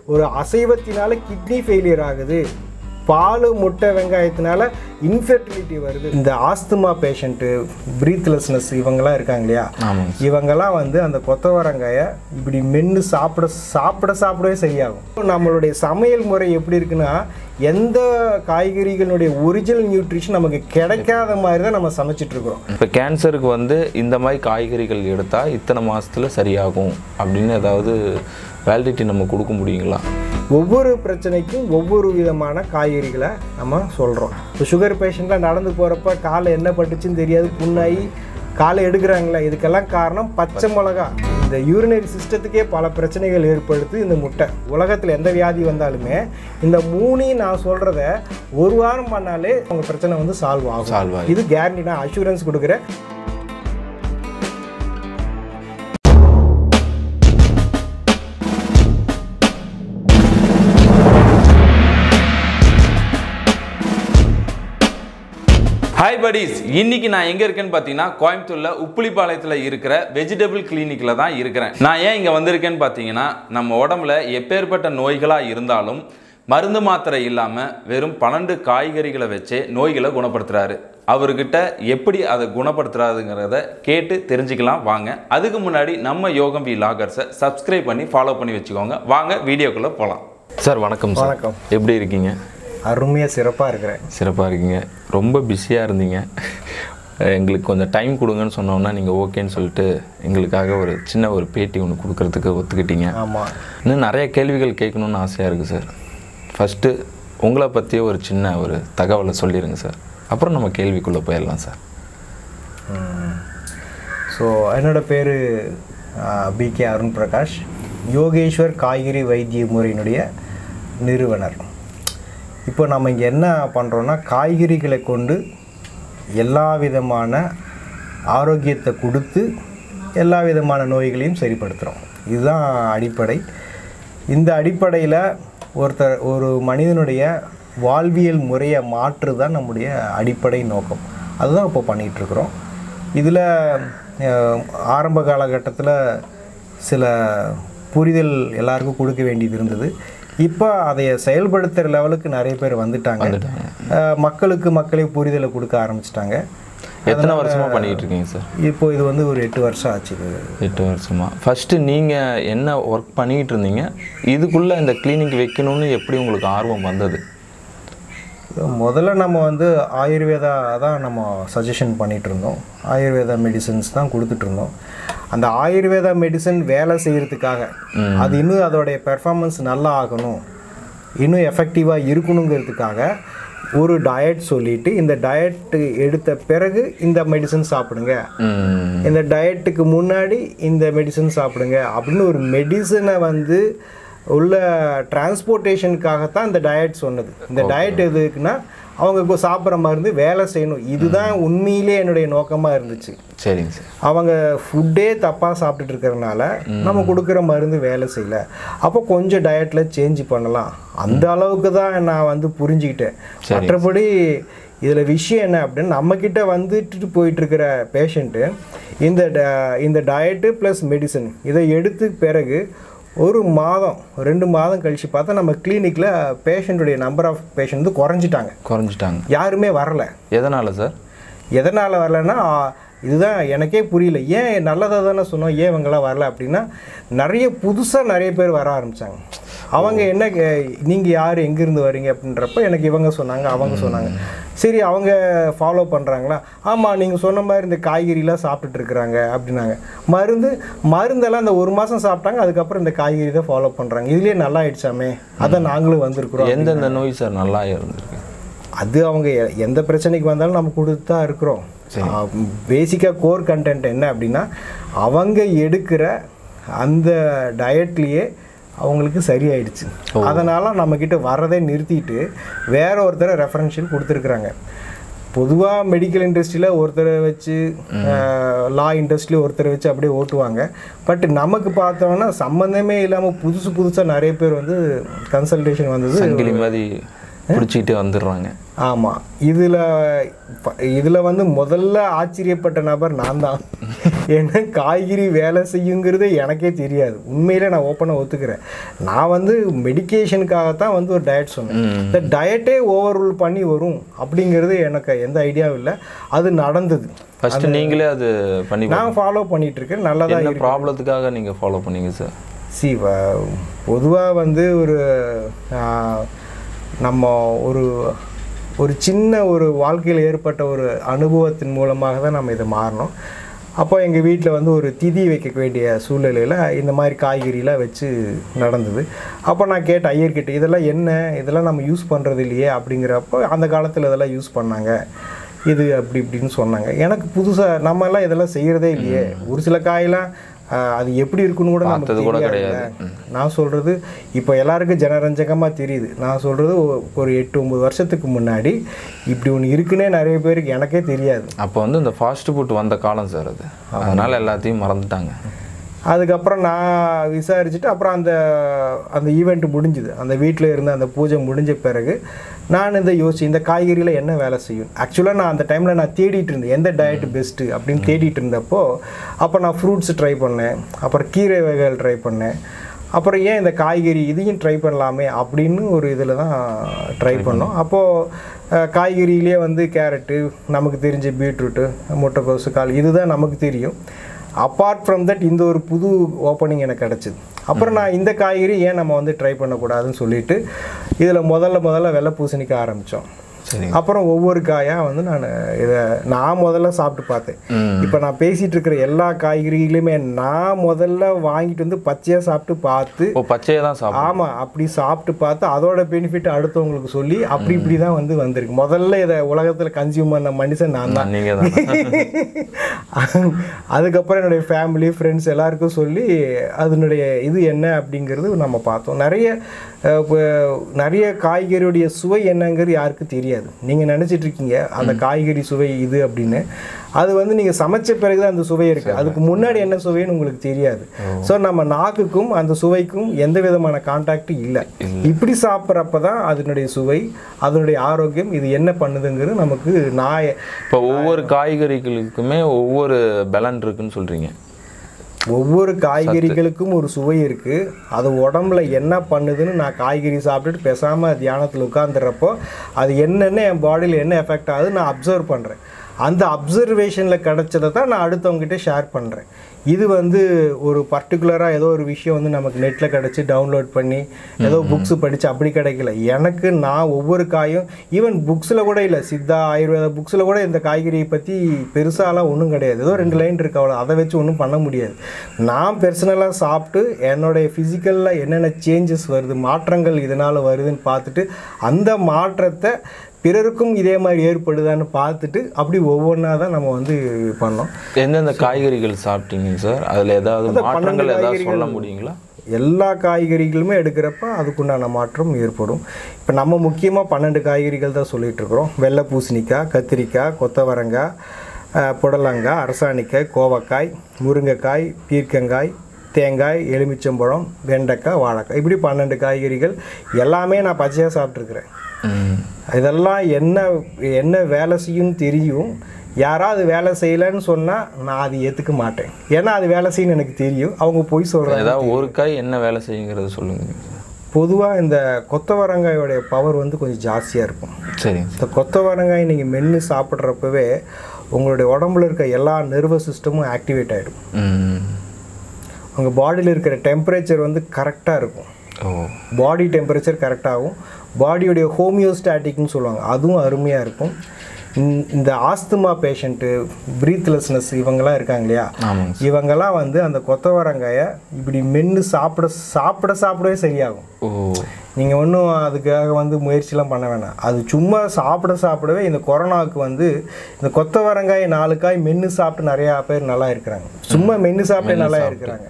ஒரு அசைவத்தினால kidney failure ஆகுது பால் முட்டை வெங்காயத்தினால இன்ஃபெர்டிலிட்டி வருது இந்த ஆஸ்துமா பேஷண்ட்டு ப்ரீத்லெஸ்னஸ் இவங்கெல்லாம் இருக்காங்க இல்லையா ஆமாங்க இவங்கெல்லாம் வந்து அந்த கொத்தவரங்காயை இப்படி மென்று சாப்பிட சாப்பிட சாப்பிடவே சரியாகும் நம்மளுடைய சமையல் முறை எப்படி இருக்குன்னா எந்த காய்கறிகளுடைய ஒரிஜினல் நியூட்ரிஷன் நமக்கு கிடைக்காத மாதிரி தான் நம்ம சமைச்சிட்டு இருக்கிறோம் இப்போ கேன்சருக்கு வந்து இந்த மாதிரி காய்கறிகள் எடுத்தால் இத்தனை மாசத்துல சரியாகும் அப்படின்னு ஏதாவது வேலிடிட்டி நம்ம கொடுக்க முடியுங்களா ஒவ்வொரு பிரச்சனைக்கும் ஒவ்வொரு விதமான காய்கறிகளை நம்ம சொல்கிறோம் இப்போ சுகர் பேஷண்ட்லாம் நடந்து போகிறப்ப காலை என்ன பட்டுச்சுன்னு தெரியாது புண்ணாகி காலை எடுக்கிறாங்களே இதுக்கெல்லாம் காரணம் பச்சை மிளகா இந்த யூரினரி சிஸ்டத்துக்கே பல பிரச்சனைகள் ஏற்படுத்து இந்த முட்டை உலகத்தில் எந்த வியாதி வந்தாலுமே இந்த மூணையும் நான் சொல்கிறத ஒரு வாரம் பண்ணாலே உங்கள் பிரச்சனை வந்து சால்வ் ஆகும் சால்வ் ஆகி இது கேரண்டி நான் அஷூரன்ஸ் கொடுக்குறேன் ஹாய் buddies இன்னைக்கு நான் எங்கே இருக்கேன்னு பார்த்தீங்கன்னா கோயம்புத்தூரில் உப்புளிப்பாளையத்தில் இருக்கிற வெஜிடபிள் கிளினிக்கில் தான் இருக்கிறேன் நான் ஏன் இங்கே வந்திருக்கேன்னு பார்த்தீங்கன்னா நம்ம உடம்புல எப்பேற்பட்ட நோய்களாக இருந்தாலும் மருந்து மாத்திரை இல்லாமல் வெறும் பன்னெண்டு காய்கறிகளை வச்சே நோய்களை குணப்படுத்துறாரு அவர்கிட்ட எப்படி அதை குணப்படுத்துறாருங்கிறத கேட்டு தெரிஞ்சுக்கலாம் வாங்க அதுக்கு முன்னாடி நம்ம யோகம் வி லாகர்ஸை சப்ஸ்கிரைப் பண்ணி ஃபாலோ பண்ணி வச்சுக்கோங்க வாங்க வீடியோக்குள்ளே போகலாம் சார் வணக்கம் சார் வணக்கம். எப்படி இருக்கீங்க அருமையாக சிறப்பாக இருக்கிறேன் சிறப்பாக இருக்கீங்க ரொம்ப பிஸியாக இருந்தீங்க எங்களுக்கு கொஞ்சம் டைம் கொடுங்கன்னு சொன்னோன்னா நீங்கள் ஓகேன்னு சொல்லிட்டு எங்களுக்காக ஒரு சின்ன ஒரு பேட்டி ஒன்று கொடுக்கறதுக்கு ஒத்துக்கிட்டீங்க ஆமாம் இன்னும் நிறைய கேள்விகள் கேட்கணுன்னு ஆசையாக இருக்குது சார் ஃபஸ்ட்டு உங்களை பற்றிய ஒரு சின்ன ஒரு தகவலை சொல்லிடுங்க சார் அப்புறம் நம்ம கேள்விக்குள்ளே போயிடலாம் சார் ஸோ என்னோட பேர் பிகே அருண் பிரகாஷ் யோகேஸ்வர் காய்கறி வைத்திய முறையினுடைய நிறுவனர் இப்போ நம்ம இங்கே என்ன பண்ணுறோன்னா காய்கறிகளை கொண்டு எல்லா விதமான ஆரோக்கியத்தை கொடுத்து எல்லா விதமான நோய்களையும் சரிப்படுத்துகிறோம் இதுதான் அடிப்படை இந்த அடிப்படையில் ஒருத்தர் ஒரு மனிதனுடைய வாழ்வியல் முறையை மாற்று தான் நம்முடைய அடிப்படை நோக்கம் அதுதான் இப்போ பண்ணிகிட்ருக்குறோம் இதில் ஆரம்ப காலகட்டத்தில் சில புரிதல் எல்லாருக்கும் கொடுக்க வேண்டியது இருந்தது இப்போ அதை செயல்படுத்துகிற லெவலுக்கு நிறைய பேர் வந்துட்டாங்க அஹ், மக்களுக்கு மக்களே புரிதலை கொடுக்க ஆரம்பிச்சிட்டாங்க எத்தனை வருஷமாக பண்ணிக்கிட்டு இருக்கீங்க சார் இப்போ இது வந்து ஒரு எட்டு வருஷம் ஆச்சு இது எட்டு வருஷமா ஃபஸ்ட்டு நீங்கள் என்ன ஒர்க் பண்ணிக்கிட்டு இருந்தீங்க இதுக்குள்ளே இந்த கிளினிக் வைக்கணும்னு எப்படி உங்களுக்கு ஆர்வம் வந்தது முதல்ல நம்ம வந்து ஆயுர்வேதா தான் நம்ம சஜஷன் பண்ணிட்டு இருந்தோம் ஆயுர்வேதா மெடிசன்ஸ் தான் கொடுத்துட்டு இருந்தோம் அந்த ஆயுர்வேதா மெடிசன் வேலை செய்யறதுக்காக அது இன்னும் அதோடைய பெர்ஃபார்மன்ஸ் நல்லா ஆகணும் இன்னும் எஃபெக்டிவாக இருக்கணுங்கிறதுக்காக ஒரு டயட் சொல்லிட்டு இந்த டயட் எடுத்த பிறகு இந்த மெடிசன் சாப்பிடுங்க ம், இந்த டயட்டுக்கு முன்னாடி இந்த மெடிசன் சாப்பிடுங்க அப்படின்னு ஒரு மெடிசனை வந்து உள்ள டிரான்ஸ்போர்ட்டேஷனுக்காகத்தான் இந்த டயட் சொன்னது இந்த டயட் எதுக்குன்னா அவங்க இப்போ சாப்பிட்ற மருந்து வேலை செய்யணும் இதுதான் உண்மையிலே என்னுடைய நோக்கமாக இருந்துச்சு சரிங்க சார் அவங்க ஃபுட்டே தப்பாக சாப்பிட்டுட்டு இருக்கிறனால நம்ம கொடுக்குற மருந்து வேலை செய்யல அப்போ கொஞ்சம் டயட்டில் சேஞ்ச் பண்ணலாம் அந்த அளவுக்கு தான் நான் வந்து புரிஞ்சுக்கிட்டேன் மற்றபடி இதில் விஷயம் என்ன அப்படின்னு நம்மக்கிட்ட வந்துட்டு போயிட்டுருக்கிற பேஷண்ட்டு இந்த ட- இந்த டயட்டு ப்ளஸ் மெடிசன் இதை எடுத்து பிறகு ஒரு மாதம் ரெண்டு மாதம் கழித்து பார்த்தா நம்ம கிளினிக்கில் பேஷண்ட்டுடைய நம்பர் ஆஃப் பேஷண்ட் வந்து குறைஞ்சிட்டாங்க குறைஞ்சிட்டாங்க யாருமே வரல எதனால் சார் எதனால் வரலன்னா ஆ, இதுதான் எனக்கே புரியல ஏன் நல்லதாக தானே சொன்னோம் ஏன் இவங்கெல்லாம் வரல அப்படின்னா நிறைய புதுசாக நிறைய பேர் வர ஆரம்பித்தாங்க அவங்க என்ன நீங்கள் யார் எங்கேருந்து வரீங்க அப்படின்றப்ப எனக்கு இவங்க சொன்னாங்க அவங்க சொன்னாங்க சரி அவங்க ஃபாலோ பண்ணுறாங்களா ஆமாம் நீங்கள் சொன்ன மாதிரி இந்த காய்கறிலாம் சாப்பிட்டுட்டு இருக்கிறாங்க அப்படின்னாங்க மருந்து மருந்தெல்லாம் இந்த ஒரு மாதம் சாப்பிட்டாங்க அதுக்கப்புறம் இந்த காய்கறி தான் ஃபாலோ பண்ணுறாங்க இதுலேயே நல்லா ஆயிடுச்சாமே அதான் நாங்களும் வந்திருக்கிறோம் எந்தெந்த நோய் சார் நல்லா இருந்திருக்கு அது அவங்க எ- எந்த பிரச்சனைக்கு வந்தாலும் நம்ம கொடுத்து தான் இருக்கிறோம் பேசிக்காக கோர் கண்டென்ட் என்ன அப்படின்னா அவங்க எடுக்கிற அந்த டயட்லேயே அவங்களுக்கு சரியாயிடுச்சு அதனால் நம்மக்கிட்ட வரதை நிறுத்திட்டு வேற ஒருத்தரை ரெஃபரன்ஷியல் கொடுத்துருக்குறாங்க பொதுவாக மெடிக்கல் இண்டஸ்ட்ரியில் ஒருத்தரை வச்சு லா இண்டஸ்ட்ரியில் ஒருத்தரை வச்சு அப்படியே ஓட்டுவாங்க பட் நமக்கு பார்த்தோம்னா சம்மந்தமே இல்லாமல் புதுசு புதுசாக நிறைய பேர் வந்து கன்சல்டேஷன் வந்தது சங்கிலி மாதிரி பிடிச்சிக்கிட்டு வந்துடுறாங்க ஆமாம் இதில் இதில் வந்து முதல்ல ஆச்சரியப்பட்ட நபர் நான் தான் ஏன்னா காய்கறி வேலை செய்யுங்கிறதே எனக்கே தெரியாது உண்மையிலே நான் ஓப்பனாக ஒத்துக்கிறேன் நான் வந்து மெடிக்கேஷனுக்காகத்தான் வந்து ஒரு டயட் சொன்னேன் இந்த டயட்டே ஓவர் ரூல் பண்ணி வரும் அப்படிங்கிறது எனக்கு எந்த ஐடியாவும் இல்லை அது நடந்தது ஃபர்ஸ்ட் நீங்களே அது பண்ணி நான் ஃபாலோ பண்ணிட்டு இருக்கேன் நல்லா தான் என்ன ப்ராப்ளத்துக்காக நீங்கள் ஃபாலோ பண்ணீங்க சார் சி பொதுவாக வந்து ஒரு ஆ, நம்ம ஒரு ஒரு சின்ன ஒரு வாழ்க்கையில் ஏற்பட்ட ஒரு அனுபவத்தின் மூலமாக தான் நம்ம இதை மாறணும் அப்போ எங்கள் வீட்டில் வந்து ஒரு திதி வைக்க வேண்டிய சூழ்நிலையில் இந்த மாதிரி காய்கறிலாம் வச்சு நடந்தது அப்போ நான் கேட்டேன் ஐயர்கிட்ட இதெல்லாம் என்ன இதெல்லாம் நம்ம யூஸ் பண்ணுறது இல்லையே அப்படிங்கிறப்போ அந்த காலத்தில் இதெல்லாம் யூஸ் பண்ணாங்க இது அப்படி இப்படின்னு சொன்னாங்க எனக்கு புதுசாக நம்ம எல்லாம் இதெல்லாம் செய்கிறதே இல்லையே ஒரு சில காயெல்லாம் ஆஹ், அது எப்படி இருக்குன்னு கூட நமக்கு பார்த்தது கூட தெரியாதுல்ல. நான் சொல்கிறது இப்போ எல்லாருக்கும் ஜனரஞ்சகமாக தெரியுது நான் சொல்கிறது ஒரு எட்டு ஒம்பது வருஷத்துக்கு முன்னாடி இப்படி ஒன்று இருக்குன்னே நிறைய பேருக்கு எனக்கே தெரியாது அப்போ வந்து இந்த ஃபாஸ்ட் ஃபுட் வந்த காலம் சார் அது அதனால எல்லாத்தையும் மறந்துட்டாங்க அதுக்கப்புறம் நான் விசாரிச்சுட்டு அப்புறம் அந்த அந்த ஈவெண்ட் முடிஞ்சுது அந்த வீட்டில் இருந்த அந்த பூஜை முடிஞ்ச பிறகு நான் இந்த யோசிச்சு இந்த காய்கறியில் என்ன வேலை செய்யும் ஆக்சுவலாக நான் அந்த டைமில் நான் தேடிட்டு இருந்தேன் எந்த டயட் பெஸ்ட்டு அப்படின்னு தேடிட்டு இருந்தப்போ அப்போ நான் ஃப்ரூட்ஸ் ட்ரை பண்ணேன் அப்புறம் கீரை வகைகள் ட்ரை பண்ணேன் அப்புறம் ஏன் இந்த காய்கறி இதையும் ட்ரை பண்ணலாமே அப்படின்னு ஒரு இதில் தான் ட்ரை பண்ணோம் அப்போது காய்கறியிலே வந்து கேரட்டு நமக்கு தெரிஞ்ச பீட்ரூட்டு முட்டைக்கோசு கால் இதுதான் நமக்கு தெரியும் அப்பார்ட் ஃப்ரம் தட் இந்த ஒரு புது ஓப்பனிங் எனக்கு கிடச்சிது அப்புறம் நான் இந்த காய்கறி ஏன் நம்ம வந்து ட்ரை பண்ணக்கூடாதுன்னு சொல்லிட்டு இதில் முதல்ல முதல்ல வெள்ளை பூசணிக்க ஆரம்பித்தோம் சரி அப்புறம் ஒவ்வொரு காயாக வந்து நான் இதை நான் முதல்ல சாப்பிட்டு பார்த்தேன் இப்போ நான் பேசிகிட்டு இருக்கிற எல்லா காய்கறிகளையுமே நான் முதல்ல வாங்கிட்டு வந்து பச்சையாக சாப்பிட்டு பார்த்து ஓ பச்சையை தான் சாப்பிடும் ஆமாம் அப்படி சாப்பிட்டு பார்த்து அதோட பெனிஃபிட் அடுத்தவங்களுக்கு சொல்லி அப்படி இப்படி தான் வந்து வந்திருக்கு முதல்ல இதை உலகத்தில் கன்சியூம் பண்ண மனுஷன் நான் தான் நீங்கள் தான் அதுக்கப்புறம் என்னுடைய ஃபேமிலி ஃப்ரெண்ட்ஸ் எல்லாருக்கும் சொல்லி அதனுடைய இது என்ன அப்படிங்கிறது நம்ம பார்த்தோம் நிறைய அஹ், இப்ப நிறைய காய்கறியுடைய சுவை என்னங்கிறது யாருக்கும் தெரியாது நீங்கள் நினச்சிட்டு இருக்கீங்க அந்த காய்கறி சுவை இது அப்படின்னு அது வந்து நீங்கள் சமைச்ச பிறகு தான் அந்த சுவை இருக்குது அதுக்கு முன்னாடி என்ன சுவைன்னு உங்களுக்கு தெரியாது ஸோ நம்ம நாக்குக்கும் அந்த சுவைக்கும் எந்த விதமான கான்டாக்டும் இல்லை இப்படி சாப்பிட்றப்ப தான் அதனுடைய சுவை அதனுடைய ஆரோக்கியம் இது என்ன பண்ணுதுங்கிறது நமக்கு நான் இப்போ ஒவ்வொரு காய்கறிகளுக்குமே ஒவ்வொரு பலன் இருக்குன்னு சொல்றீங்க ஒவ்வொரு காய்கறிகளுக்கும் ஒரு சுவை இருக்குது அது உடம்புல என்ன பண்ணுதுன்னு நான் காய்கறி சாப்பிட்டுட்டு பேசாமல் தியானத்தில் உட்காந்துறப்போ அது என்னென்ன என் பாடியில் என்ன எஃபெக்ட் ஆகுது நான் அப்சர்வ் பண்ணுறேன் அந்த அப்சர்வேஷனில் கிடைச்சதை தான் நான் அடுத்தவங்ககிட்ட ஷேர் பண்ணுறேன் இது வந்து ஒரு பர்டிகுலராக ஏதோ ஒரு விஷயம் வந்து நமக்கு நெட்டில் கிடச்சி டவுன்லோட் பண்ணி ஏதோ புக்ஸ் படித்து அப்படி கிடைக்கல எனக்கு நான் ஒவ்வொரு காயும் ஈவன் புக்ஸில் கூட இல்லை சித்தா ஆயுர்வேத புக்ஸில் கூட இந்த காய்கறியை பற்றி பெருசாலாம் ஒன்றும் கிடையாது ஏதோ ரெண்டு லைன் இருக்கு அவ்வளோ அதை வச்சு ஒன்றும் பண்ண முடியாது நான் பர்சனலாக சாப்பிட்டு என்னுடைய ஃபிசிக்கலில் என்னென்ன சேஞ்சஸ் வருது மாற்றங்கள் இதனால் வருதுன்னு பார்த்துட்டு அந்த மாற்றத்தை பிறருக்கும் இதே மாதிரி ஏற்படுதான்னு பார்த்துட்டு அப்படி ஒவ்வொன்றா தான் நம்ம வந்து பண்ணோம் எந்தெந்த காய்கறிகள் சாப்பிட்டீங்க சார் அதுல ஏதாவது மாற்றங்கள் ஏதாவது சொல்ல முடியுங்களா எல்லா காய்கறிகளுமே எடுக்கிறப்ப அதுக்குண்டான மாற்றம் ஏற்படும் இப்போ நம்ம முக்கியமாக பன்னெண்டு காய்கறிகள் தான் சொல்லிட்டு இருக்கிறோம் வெள்ளை பூசணிக்காய் கத்திரிக்காய் கொத்தவரங்காய் அஹ், புடலங்காய் அரசாணிக்காய் கோவக்காய் முருங்கைக்காய் பீர்க்கங்காய் தேங்காய் எலுமிச்சம்பழம் வெண்டைக்காய் வாழைக்காய் இப்படி பன்னெண்டு காய்கறிகள் எல்லாமே நான் பச்சையாக சாப்பிட்ருக்குறேன் ம். இதெல்லாம் என்ன என்ன வேலை செய்யும்னு தெரியும் யாராவது வேலை செய்யலைன்னு சொன்னால் நான் அது ஏற்றுக்க மாட்டேன் ஏன்னா அது வேலை செய்யணும்னு எனக்கு தெரியும் அவங்க போய் சொல்கிறாங்க ஏதாவது ஒரு காய் என்ன வேலை செய்யுங்கிறது சொல்லுங்க பொதுவாக இந்த கொத்தவரங்காயோடைய பவர் வந்து கொஞ்சம் ஜாஸ்தியாக இருக்கும் சரிங்க இந்த கொத்தவரங்காய் நீங்கள் மென்று சாப்பிட்றப்பவே உங்களுடைய உடம்புல இருக்க எல்லா நர்வஸ் சிஸ்டமும் ஆக்டிவேட் ஆகிடும் ம் உங்கள் பாடியில் இருக்கிற டெம்பரேச்சர் வந்து கரெக்டாக இருக்கும் ஓ பாடி டெம்பரேச்சர் கரெக்டாகும் பாடியுடைய ஹோமியோஸ்டாட்டிக்னு சொல்லுவாங்க அதுவும் அருமையாக இருக்கும் இந்த- இந்த ஆஸ்துமா பேஷண்ட்டு ப்ரீத்லெஸ்னஸ் இவங்கெல்லாம் இருக்காங்க இல்லையா ஆமாங்க இவங்கெல்லாம் வந்து அந்த கொத்தவரங்காயை இப்படி மென்று சாப்பிட சாப்பிட சாப்பிடவே சரியாகும் ஓ நீங்கள் ஒன்றும் அதுக்காக வந்து முயற்சிலாம் பண்ண வேணாம் அது சும்மா சாப்பிட சாப்பிடவே இந்த கொரோனாவுக்கு வந்து இந்த கொத்தவரங்காயை நாலு காய் மென்று சாப்பிட்டு நிறையா பேர் நல்லா இருக்கிறாங்க சும்மா மென்று சாப்பிட்டு நல்லா இருக்கிறாங்க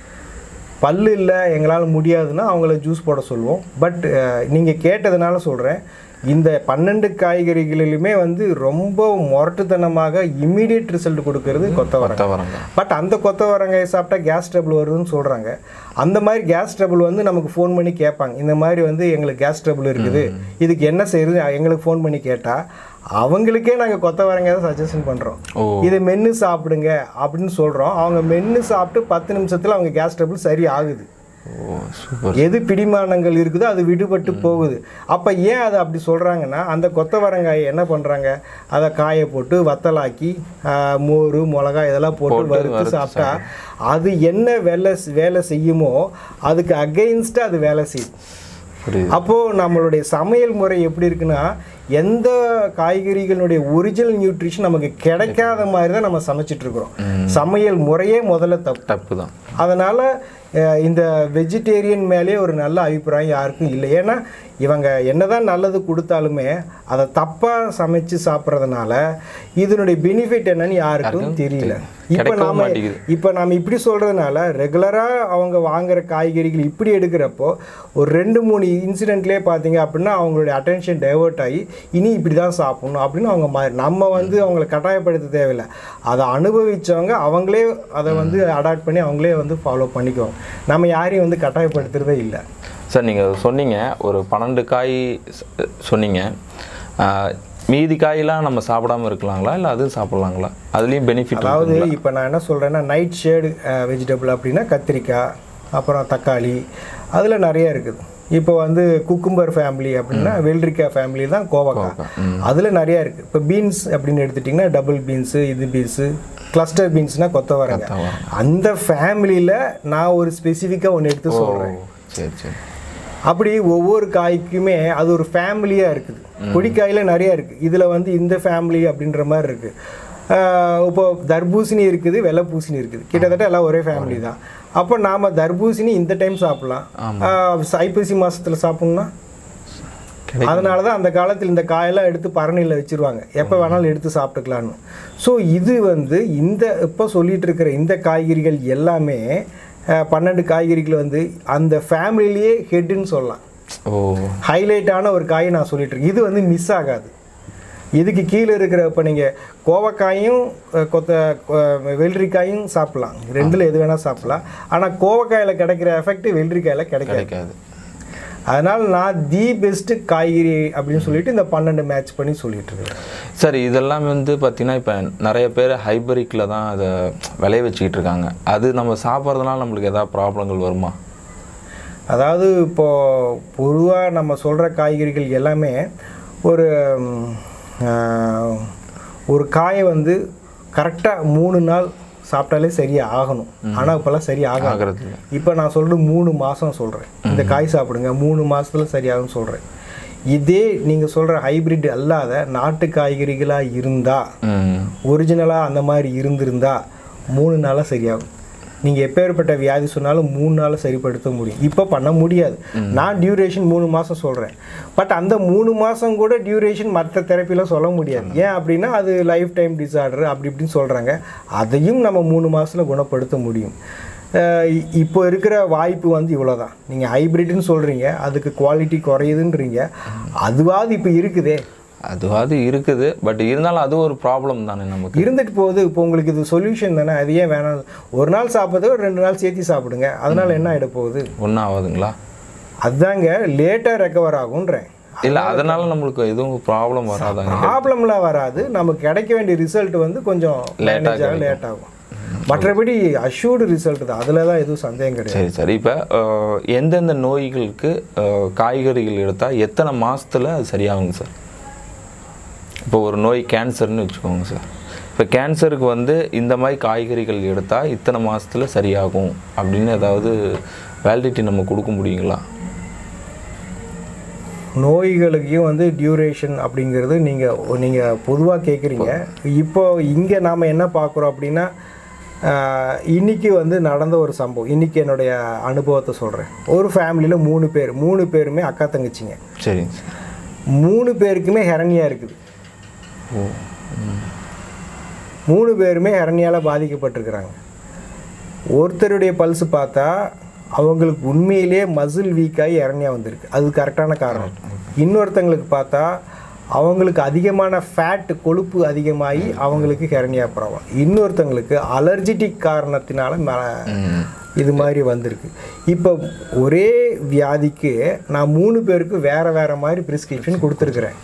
பல்லு இல்லை எங்களால் முடியாதுன்னா அவங்கள ஜூஸ் போட சொல்லுவோம் பட் நீங்கள் கேட்டதுனால சொல்கிறேன் இந்த பன்னெண்டு காய்கறிகளிலுமே வந்து ரொம்ப முரட்டுத்தனமாக இம்மீடியட் ரிசல்ட் கொடுக்கறது கொத்தவரங்காய் கொத்தவரங்காய் பட் அந்த கொத்தவரங்காயை சாப்பிட்டா கேஸ் ட்ரபிள் வருதுன்னு சொல்கிறாங்க அந்த மாதிரி கேஸ் ட்ரபிள் வந்து நமக்கு ஃபோன் பண்ணி கேட்பாங்க இந்த மாதிரி வந்து எங்களுக்கு கேஸ் ட்ரபிள் இருக்குது இதுக்கு என்ன செய்யுது எங்களுக்கு ஃபோன் பண்ணி கேட்டால் அவங்களுக்கே நாங்கள் கொத்தவரங்காய் தான் சஜஷன் பண்ணுறோம் ஓ இதை மென்று சாப்பிடுங்க அப்படின்னு சொல்கிறோம் அவங்க மென்று சாப்பிட்டு பத்து நிமிஷத்தில் அவங்க கேஸ் ட்ரபிள் சரி ஆகுது ஓ சூப்பர் எது பிடிமானங்கள் இருக்குதோ அது விடுபட்டு போகுது அப்போ ஏன் அதை அப்படி சொல்கிறாங்கன்னா அந்த கொத்தவரங்காயை என்ன பண்ணுறாங்க அதை காய போட்டு வத்தலாக்கி ஆஹ், மோர் மிளகா இதெல்லாம் போட்டு போட்டு வறுத்து வறுத்து சாப்பிட்டா அது என்ன வேலை வேலை செய்யுமோ அதுக்கு அகெயின்ஸ்டாக அது வேலை செய்யும் புரியுது அப்போது நம்மளுடைய சமையல் முறை எப்படி இருக்குன்னா எந்த காய்கறிகளுடைய ஒரிஜினல் நியூட்ரிஷன் நமக்கு கிடைக்காத மாதிரி தான் நம்ம சமைச்சிட்டு இருக்கிறோம் சமையல் முறையே முதல்ல தப்பு தப்பு தான் அதனால் இந்த வெஜிடேரியன் மேலே ஒரு நல்ல அபிப்பிராயம் யாருக்கும் இல்லை ஏன்னா இவங்க என்னதான் நல்லது கொடுத்தாலுமே அதை தப்பாக சமைச்சு சாப்பிட்றதுனால இதனுடைய பெனிஃபிட் என்னன்னு யாருக்கும் தெரியல இப்போ கிடைக்கவும் நாம மாட்டேங்குது. இப்போ நாம் இப்படி சொல்கிறதுனால ரெகுலராக அவங்க வாங்குற காய்கறிகள் இப்படி எடுக்கிறப்போ ஒரு ரெண்டு மூணு இன்சிடென்ட்லேயே பார்த்தீங்க அப்படின்னா அவங்களுடைய அட்டென்ஷன் டைவர்ட் ஆகி இனி இப்படி தான் சாப்பிடணும் அப்படின்னு அவங்க மாறி நம்ம வந்து அவங்களை கட்டாயப்படுத்த தேவையில்லை அதை அனுபவிச்சவங்க அவங்களே அதை வந்து அடாப்ட் பண்ணி அவங்களே வந்து ஃபாலோ பண்ணிக்குவாங்க நம்ம யாரையும் வந்து கட்டாயப்படுத்துறதே இல்லை சார் நீங்கள் சொன்னீங்க ஒரு பன்னெண்டு காய் சொ- சொன்னீங்க ஆஹ், மீதி காயெல்லாம் நம்ம சாப்பிடாம இருக்கலாங்களா இல்லை அதுவும் சாப்பிட்லாங்களா அதுலேயும் பெனிஃபிட் அதாவது இப்போ நான் என்ன சொல்கிறேன்னா நைட் ஷேடு வெஜிடபிள் அப்படின்னா கத்திரிக்காய் அப்புறம் தக்காளி அதில் நிறைய இருக்குது இப்போ வந்து குக்கும்பர் ஃபேமிலி அப்படின்னா வெள்ளரிக்காய் ஃபேமிலி தான் கோவக்காய் அதில் நிறைய இருக்குது இப்போ பீன்ஸ் அப்படின்னு எடுத்துட்டிங்கன்னா டபுள் பீன்ஸு இது பீன்ஸு கிளஸ்டர் பீன்ஸ்னால் கொத்தவரங்க அந்த ஃபேமிலியில் நான் ஒரு ஸ்பெசிஃபிக்காக ஒன்று எடுத்து சொல்கிறேன் சரி சரி அப்படி ஒவ்வொரு காய்க்குமே அது ஒரு ஃபேமிலியாக இருக்குது கொடிக்காயில் நிறைய இருக்குது இதில் வந்து இந்த ஃபேமிலி அப்படின்ற மாதிரி இருக்குது இப்போ தர்பூசணி இருக்குது வெள்ளை பூசணி இருக்குது கிட்டத்தட்ட எல்லாம் ஒரே ஃபேமிலி தான் அப்போ நாம் தர்பூசணி இந்த டைம் சாப்பிட்லாம் ஆஹ் ஐப்பசி மாதத்தில் சாப்பிட்ணுன்னா கிடைக்கும். அதனால தான் அந்த காலத்தில் இந்த காயெல்லாம் எடுத்து பரணியில் வச்சிருவாங்க எப்போ வேணாலும் எடுத்து சாப்பிட்டுக்கலான்னு ஸோ இது வந்து இந்த இப்போ சொல்லிட்டு இருக்கிற இந்த காய்கறிகள் எல்லாமே அஹ், பன்னெண்டு காய்கறிகள் வந்து அந்த ஃபேமிலிலேயே ஹெட்டுன்னு சொல்லலாம் ஓ ஹைலைட்டான ஒரு காயை நான் சொல்லிட்டு இருக்கேன் இது வந்து மிஸ் ஆகாது இதுக்கு கீழே இருக்கிற இப்போ நீங்கள் கோவக்காயும் அஹ், கொத்த அஹ், வெள்ளரிக்காயும் சாப்பிட்லாம் ரெண்டில் எது வேணால் சாப்பிட்லாம் ஆனால் கோவக்காயில் கிடைக்கிற எஃபெக்ட் வெள்ளரிக்காயில் கிடைக்காது கிடைக்காது அதனால் நான் தி பெஸ்ட் காய்கறி அப்படின்னு சொல்லிட்டு இந்த பன்னெண்டு மேட்ச் பண்ணி சொல்லிட்டு இருக்கேன் சார் இதெல்லாம் வந்து பார்த்தீங்கன்னா இப்போ நிறைய பேர் ஹைபரிக்கில் தான் அதை விளைய வச்சுக்கிட்டு இருக்காங்க அது நம்ம சாப்பிட்றதுனால நம்மளுக்கு ஏதாவது ப்ராப்ளங்கள் வருமா அதாவது இப்போ பொதுவாக நம்ம சொல்கிற காய்கறிகள் எல்லாமே ஒரு ம், ஆஹ், ஒரு காயை வந்து கரெக்டாக மூணு நாள் சாப்பிட்டாலே சரியா ஆகணும் ஆனால் இப்போல்லாம் சரி ஆகாது ஆகிறது இல்லை இப்போ நான் சொல்கிறது மூணு மாதம் சொல்கிறேன் இந்த காய் சாப்பிடுங்க மூணு மாதத்துல சரியாகும்னு சொல்கிறேன் இதே நீங்கள் சொல்கிற ஹைபிரிட் அல்லாத நாட்டு காய்கறிகளாக இருந்தால் ம் ஒரிஜினலாக அந்த மாதிரி இருந்திருந்தா மூணு நாளாக சரியாகும் நீங்கள் எப்பேற்பட்ட வியாதி சொன்னாலும் மூணு நாளில் சரிப்படுத்த முடியும் இப்போ பண்ண முடியாது நான் டியூரேஷன் மூணு மாதம் சொல்கிறேன் பட் அந்த மூணு மாதம் கூட டியூரேஷன் மற்ற தெரப்பியில் சொல்ல முடியாது ஏன் அப்படின்னா அது லைஃப் டைம் டிசார்டர் அப்படி இப்படின்னு சொல்கிறாங்க அதையும் நம்ம மூணு மாதத்தில் குணப்படுத்த முடியும் அஹ் இ- இப்போ இருக்கிற வாய்ப்பு வந்து இவ்வளோ தான் நீங்கள் ஹைப்ரிட்னு சொல்கிறீங்க அதுக்கு குவாலிட்டி குறையுதுன்றீங்க அதுவாது இப்போ இருக்குதே அதுவாது இருக்குது பட் இருந்தாலும் அது ஒரு ப்ராப்ளம் தானே நமக்கு இருந்துட்டு போகுது இப்போ உங்களுக்கு இது சொல்யூஷன் தானே அது ஏன் வேணாம் ஒரு நாள் சாப்பிட்றது ஒரு ரெண்டு நாள் சேர்த்து சாப்பிடுங்க அதனால என்ன ஆகிட போகுது ஒன்றும் ஆகாதுங்களா அதுதாங்க லேட்டாக ரெக்கவர் ஆகுன்றேன் இல்லை அதனால நம்மளுக்கு எதுவும் ப்ராப்ளம் வராதாங்க ப்ராப்ளம்லாம் வராது நமக்கு கிடைக்க வேண்டிய ரிசல்ட் வந்து கொஞ்சம் Late ஆ லேட் ஆகும் மற்றபடி அஷ்யூர்டு ரிசல்ட் தான் அதில் தான் எதுவும் சந்தேகம் கிடையாது சரி சரி இப்போ எந்தெந்த நோய்களுக்கு அஹ், காய்கறிகள் எடுத்தால் எத்தனை மாசத்துல அது சரியாகுங்க சார் இப்போ ஒரு நோய் கேன்சர்னு வச்சுக்கோங்க சார் இப்போ கேன்சருக்கு வந்து இந்த மாதிரி காய்கறிகள் எடுத்தால் இத்தனை மாசத்துல சரியாகும் அப்படின்னு ஏதாவது வேலிடிட்டி நம்ம கொடுக்க முடியுங்களா நோய்களுக்கும் வந்து டியூரேஷன் அப்படிங்கிறது நீங்கள் நீங்கள் பொதுவாக கேட்குறீங்க இப்போ இங்கே நாம் என்ன பார்க்குறோம் அப்படின்னா ஆஹ், இன்னைக்கு வந்து நடந்த ஒரு சம்பவம் இன்னைக்கு என்னுடைய அனுபவத்தை சொல்கிறேன் ஒரு ஃபேமிலியில் மூணு பேர் மூணு பேருமே அக்கா தங்கச்சிங்க சரிங்க சார் மூணு பேருக்குமே ஹெரனியா இருக்குது ஓ மூணு பேருமே ஹெரனியால் பாதிக்கப்பட்டிருக்கிறாங்க ஒருத்தருடைய பல்ஸ் பார்த்தா அவங்களுக்கு உண்மையிலேயே மசில் வீக்காகி ஹெரனியா வந்திருக்கு அது கரெக்டான காரணம் இன்னொருத்தங்களுக்கு பார்த்தா அவங்களுக்கு அதிகமான ஃபேட் கொழுப்பு அதிகமாகி அவங்களுக்கு ஹெரனியா ப்ராப்ளம் இன்னொருத்தங்களுக்கு அலர்ஜிட்டிக் காரணத்தினால ம- இது மாதிரி வந்திருக்கு இப்போ ஒரே வியாதிக்கு நான் மூணு பேருக்கு வேற வேற மாதிரி ப்ரிஸ்கிரிப்ஷன் கொடுத்துருக்குறேன்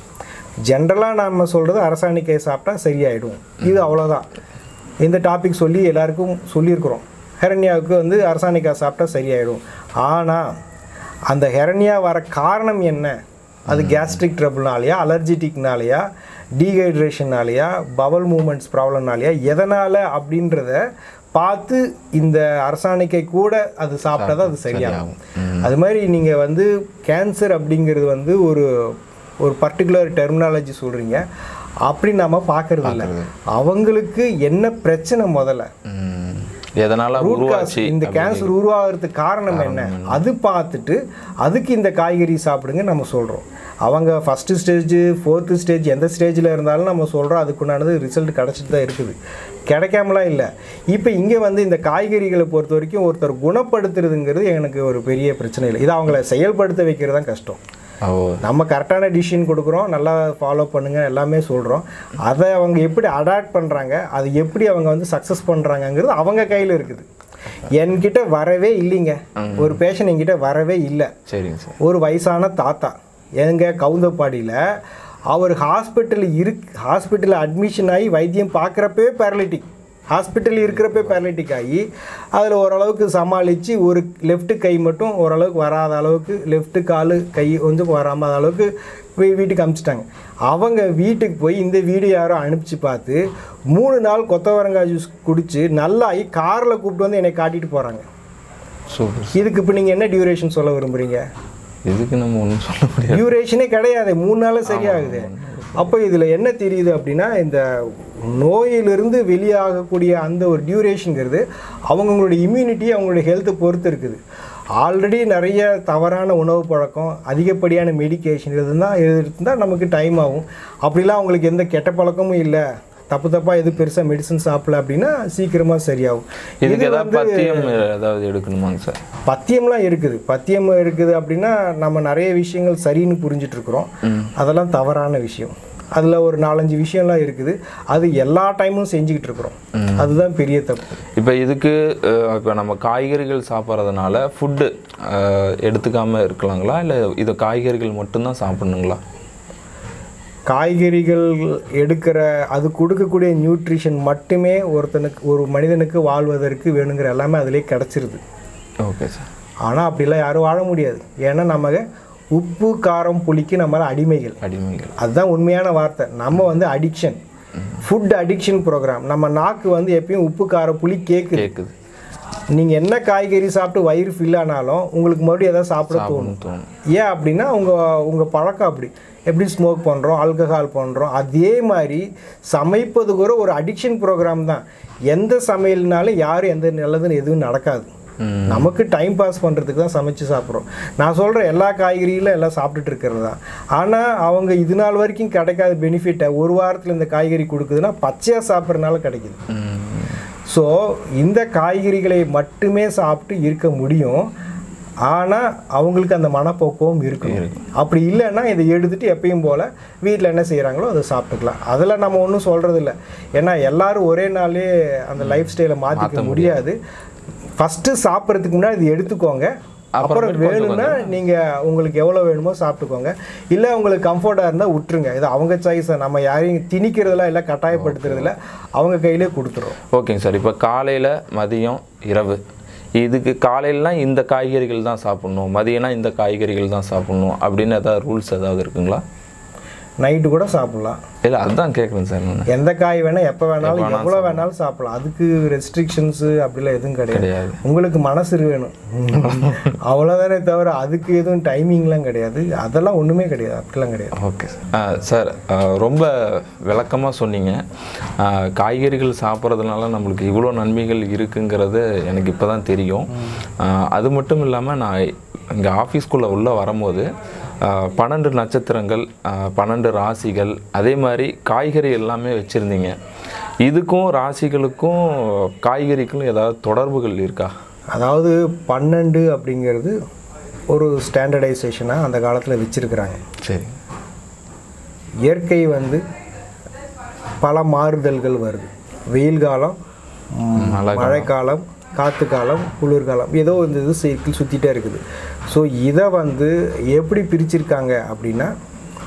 ஜென்ரலாக நம்ம சொல்கிறது அரசாணிக்காய் சாப்பிட்டா சரியாயிடும் இது அவ்வளோதான் இந்த டாபிக் சொல்லி எல்லாருக்கும் சொல்லியிருக்கிறோம் ஹெரண்யாவுக்கு வந்து அரசாணிக்காய் சாப்பிட்டா சரியாயிடும் ஆனால் அந்த ஹெரண்யா வர காரணம் என்ன அது கேஸ்ட்ரிக் ட்ரபிள்னாலையா அலர்ஜிட்டிக்னாலையா டீஹைட்ரேஷன்னாலையா பவல் மூமெண்ட்ஸ் ப்ராப்ளம்னாலையா எதனால் அப்படின்றத பார்த்து இந்த அரசாணிக்கை கூட அது சாப்பிட்டா தான் அது சரியாகும் அது மாதிரி நீங்கள் வந்து கேன்சர் அப்படிங்கிறது வந்து ஒரு ஒரு பர்டிகுலர் டெர்மினாலஜி சொல்கிறீங்க அப்படி நம்ம பார்க்கறது இல்லை அவங்களுக்கு என்ன பிரச்சனை முதல்ல ம். எதனால ரூட் காஸ் உருவாச்சு இந்த கேன்சர் உருவாகிறதுக்கு காரணம் என்ன அது பார்த்துட்டு அதுக்கு இந்த காய்கறி சாப்பிடுங்க நம்ம சொல்கிறோம் அவங்க ஃபஸ்ட்டு ஸ்டேஜ் ஃபோர்த்து ஸ்டேஜ் எந்த ஸ்டேஜில் இருந்தாலும் நம்ம சொல்கிறோம் அதுக்குண்டானது ரிசல்ட் கிடச்சிட்டு தான் இருக்குது கிடைக்காமலாம் இல்லை இப்போ இங்கே வந்து இந்த காய்கறிகளை பொறுத்த வரைக்கும் ஒருத்தர் குணப்படுத்துறதுங்கிறது எனக்கு ஒரு பெரிய பிரச்சனை இல்லை இது அவங்கள செயல்படுத்த வைக்கிறது தான் கஷ்டம் ஓ நம்ம கரெக்டான டிசிஷன் கொடுக்குறோம் நல்லா ஃபாலோ பண்ணுங்க எல்லாமே சொல்கிறோம் அதை அவங்க எப்படி அடாப்ட் பண்ணுறாங்க அது எப்படி அவங்க வந்து சக்ஸஸ் பண்ணுறாங்கங்கிறது அவங்க கையில் இருக்குது என்கிட்ட வரவே இல்லைங்க ஒரு பேஷண்ட் என்கிட்ட வரவே இல்லை சரிங்க சார் ஒரு வயசான தாத்தா எங்க கவுந்தப்பாடியில் அவர் ஹாஸ்பிட்டல் இருக் ஹாஸ்பிட்டலில் அட்மிஷன் ஆகி வைத்தியம் பார்க்குறப்பே பேரலிட்டிக் ஹாஸ்பிட்டல் இருக்கிறப்பே பேரலிட்டிக் ஆகி அதில் ஓரளவுக்கு சமாளித்து ஒரு லெஃப்ட் கை மட்டும் ஓரளவுக்கு வராத அளவுக்கு லெஃப்ட் காலு கை கொஞ்சம் வராமல் அளவுக்கு வீ- வீட்டுக்கு அனுப்பிச்சிட்டாங்க அவங்க வீட்டுக்கு போய் இந்த வீடியோ யாரோ அனுப்பிச்சு பார்த்து மூணு நாள் கொத்தவரங்காய் ஜூஸ் குடித்து நல்லாகி காரில் கூப்பிட்டு வந்து என்னை காட்டிட்டு போகிறாங்க சூப்பர் இதுக்கு இப்போ நீங்கள் என்ன டியூரேஷன் சொல்ல விரும்புகிறீங்க இதுக்கு நம்ம ஒன்றும் சொல்ல முடியாது டியூரேஷனே கிடையாது மூணு நாள் சரியாகுது அப்போ இதில் என்ன தெரியுது அப்படின்னா இந்த நோயிலிருந்து வெளியாகக்கூடிய அந்த ஒரு டியூரேஷனுங்கிறது அவங்கவுங்களுடைய இம்யூனிட்டி அவங்களுடைய ஹெல்த்தை பொறுத்து இருக்குது ஆல்ரெடி நிறைய தவறான உணவு பழக்கம் அதிகப்படியான மெடிகேஷன் இருந்தால் இருந்தால் நமக்கு டைம் ஆகும் அப்படிலாம் அவங்களுக்கு எந்த கெட்ட பழக்கமும் இல்லை தப்பு தப்பாக எது பெருசாக மெடிசன் சாப்பிடல அப்படின்னா சீக்கிரமாக சரியாகும் இதுக்கு இது ஏதாவது வந்து பத்தியம் ஏதாவது எடுக்கணுமாங்க சார் பத்தியம்லாம் இருக்குது பத்தியம் இருக்குது அப்படின்னா நம்ம நிறைய விஷயங்கள் சரின்னு புரிஞ்சிட்டு இருக்கிறோம் அதெல்லாம் தவறான விஷயம் அதில் ஒரு நாலஞ்சு விஷயம்லாம் இருக்குது அது எல்லா டைமும் செஞ்சுக்கிட்டு இருக்கிறோம் அதுதான் பெரிய தப்பு இப்போ இதுக்கு இப்போ நம்ம காய்கறிகள் சாப்பிட்றதுனால ஃபுட்டு எடுத்துக்காமல் இருக்கலாங்களா இல்லை இது காய்கறிகள் மட்டும்தான் சாப்பிடணுங்களா காய்கறிகள் எடுக்கிற அது கொடுக்கக்கூடிய நியூட்ரிஷன் மட்டுமே ஒருத்தனுக்கு ஒரு மனிதனுக்கு வாழ்வதற்கு வேணுங்கிற எல்லாமே அதிலே கிடச்சிருது ஓகே சார் ஆனால் அப்படிலாம் யாரும் வாழ முடியாது ஏன்னா நம்ம உப்பு காரம் புளிக்கு நம்மளால் அடிமைகள் அடிமைகள் அதுதான் உண்மையான வார்த்தை நம்ம வந்து அடிக்ஷன் ஃபுட் அடிக்ஷன் ப்ரோக்ராம் நம்ம நாக்கு வந்து எப்பயும் உப்பு காரம் புளி கேட்குது கேட்குது நீங்கள் என்ன காய்கறி சாப்பிட்டு வயிறு ஃபில் ஆனாலும் உங்களுக்கு மறுபடியும் எதாவது சாப்பிட தோணும் தோணும் ஏன் அப்படின்னா உங்கள் உங்கள் பழக்கம் அப்படி எப்படி ஸ்மோக் பண்ணுறோம் ஆல்கஹால் பண்ணுறோம் அதே மாதிரி சமைப்பது கூட ஒரு அடிக்ஷன் ப்ரோக்ராம் தான் எந்த சமையல்னாலும் யாரும் எந்த நல்லதுன்னு எதுவும் நடக்காது ம். நமக்கு டைம் பாஸ் பண்ணுறதுக்கு தான் சமைச்சு சாப்பிட்றோம் நான் சொல்கிற எல்லா காய்கறிகளும் எல்லாம் சாப்பிட்டுட்டு இருக்கிறது தான் ஆனால் அவங்க இது நாள் வரைக்கும் கிடைக்காத பெனிஃபிட்டை ஒரு வாரத்தில் இந்த காய்கறி கொடுக்குதுன்னா பச்சையாக சாப்பிட்றதுனால கிடைக்குது ம். ஸோ இந்த காய்கறிகளை மட்டுமே சாப்பிட்டு இருக்க முடியும் ஆனால் அவங்களுக்கு அந்த மனப்போக்குவம் இருக்கும் அப்படி இல்லைன்னா இதை எடுத்துட்டு எப்பயும் போல் வீட்டில் என்ன செய்கிறாங்களோ அதை சாப்பிட்டுக்கலாம் அதில் நம்ம ஒன்றும் சொல்கிறது இல்லை ஏன்னா எல்லாரும் ஒரே நாளே அந்த லைஃப் ஸ்டைலை மாற்றிக்க முடியாது ஃபஸ்ட்டு சாப்பிட்றதுக்கு முன்னாடி இது எடுத்துக்கோங்க அப்புறம் வேணும்னா நீங்கள் உங்களுக்கு எவ்வளோ வேணுமோ சாப்பிட்டுக்கோங்க இல்லை உங்களுக்கு கம்ஃபர்ட்டாக இருந்தால் விட்டுருங்க இது அவங்க சாய்ஸை நம்ம யாரையும் திணிக்கிறதுல இல்லை கட்டாயப்படுத்துறதில்ல அவங்க கையிலே கொடுத்துரும் ஓகேங்க சார் இப்போ காலையில் மதியம் இரவு இதுக்கு காலையிலலாம் இந்த காய்கறிகள் தான் சாப்பிட்ணும் மதியம்னா இந்த காய்கறிகள் தான் சாப்பிட்ணும் அப்படின்னு ஏதாவது ரூல்ஸ் ஏதாவது இருக்குங்களா நைட்டு கூட சாப்பிட்லாம் இல்லை அதுதான் கேட்குறேன் சார் நான் எந்த காய் வேணால் எப்போ வேணாலும் எவ்வளோ வேணாலும் சாப்பிடலாம் அதுக்கு ரெஸ்ட்ரிக்ஷன்ஸு அப்படிலாம் எதுவும் கிடையாது கிடையாது உங்களுக்கு மனசு வேணும் அவ்வளோதானே தவிர அதுக்கு எதுவும் டைமிங்லாம் கிடையாது அதெல்லாம் ஒன்றுமே கிடையாது அப்படிலாம் கிடையாது ஓகே சார் சார் ரொம்ப விளக்கமாக சொன்னீங்க ஆ, காய்கறிகள் சாப்பிட்றதுனால நம்மளுக்கு இவ்வளோ நன்மைகள் இருக்குங்கிறது எனக்கு இப்போ தான் தெரியும் ஆ, அது மட்டும் இல்லாமல் நான் இங்கே ஆஃபீஸ்க்குள்ளே உள்ளே வரும்போது ஆ, பன்னெண்டு நட்சத்திரங்கள் ஆ, பன்னெண்டு ராசிகள் அதே மாதிரி காய்கறி எல்லாமே வச்சுருந்தீங்க இதுக்கும் ராசிகளுக்கும் காய்கறிக்கும் ஏதாவது தொடர்புகள் இருக்கா அதாவது பன்னெண்டு அப்படிங்கிறது ஒரு ஸ்டாண்டர்டைசேஷனாக அந்த காலத்தில் வச்சுருக்கிறாங்க சரி இயற்கை வந்து பல மாறுதல்கள் வருது வெயில் காலம் ம், மழை மழைக்காலம் காற்று காலம் குளிர்காலம் ஏதோ இந்த இது சைக்கிள் சுற்றிட்டே இருக்குது ஸோ இதை வந்து எப்படி பிரிச்சிருக்காங்க அப்படின்னா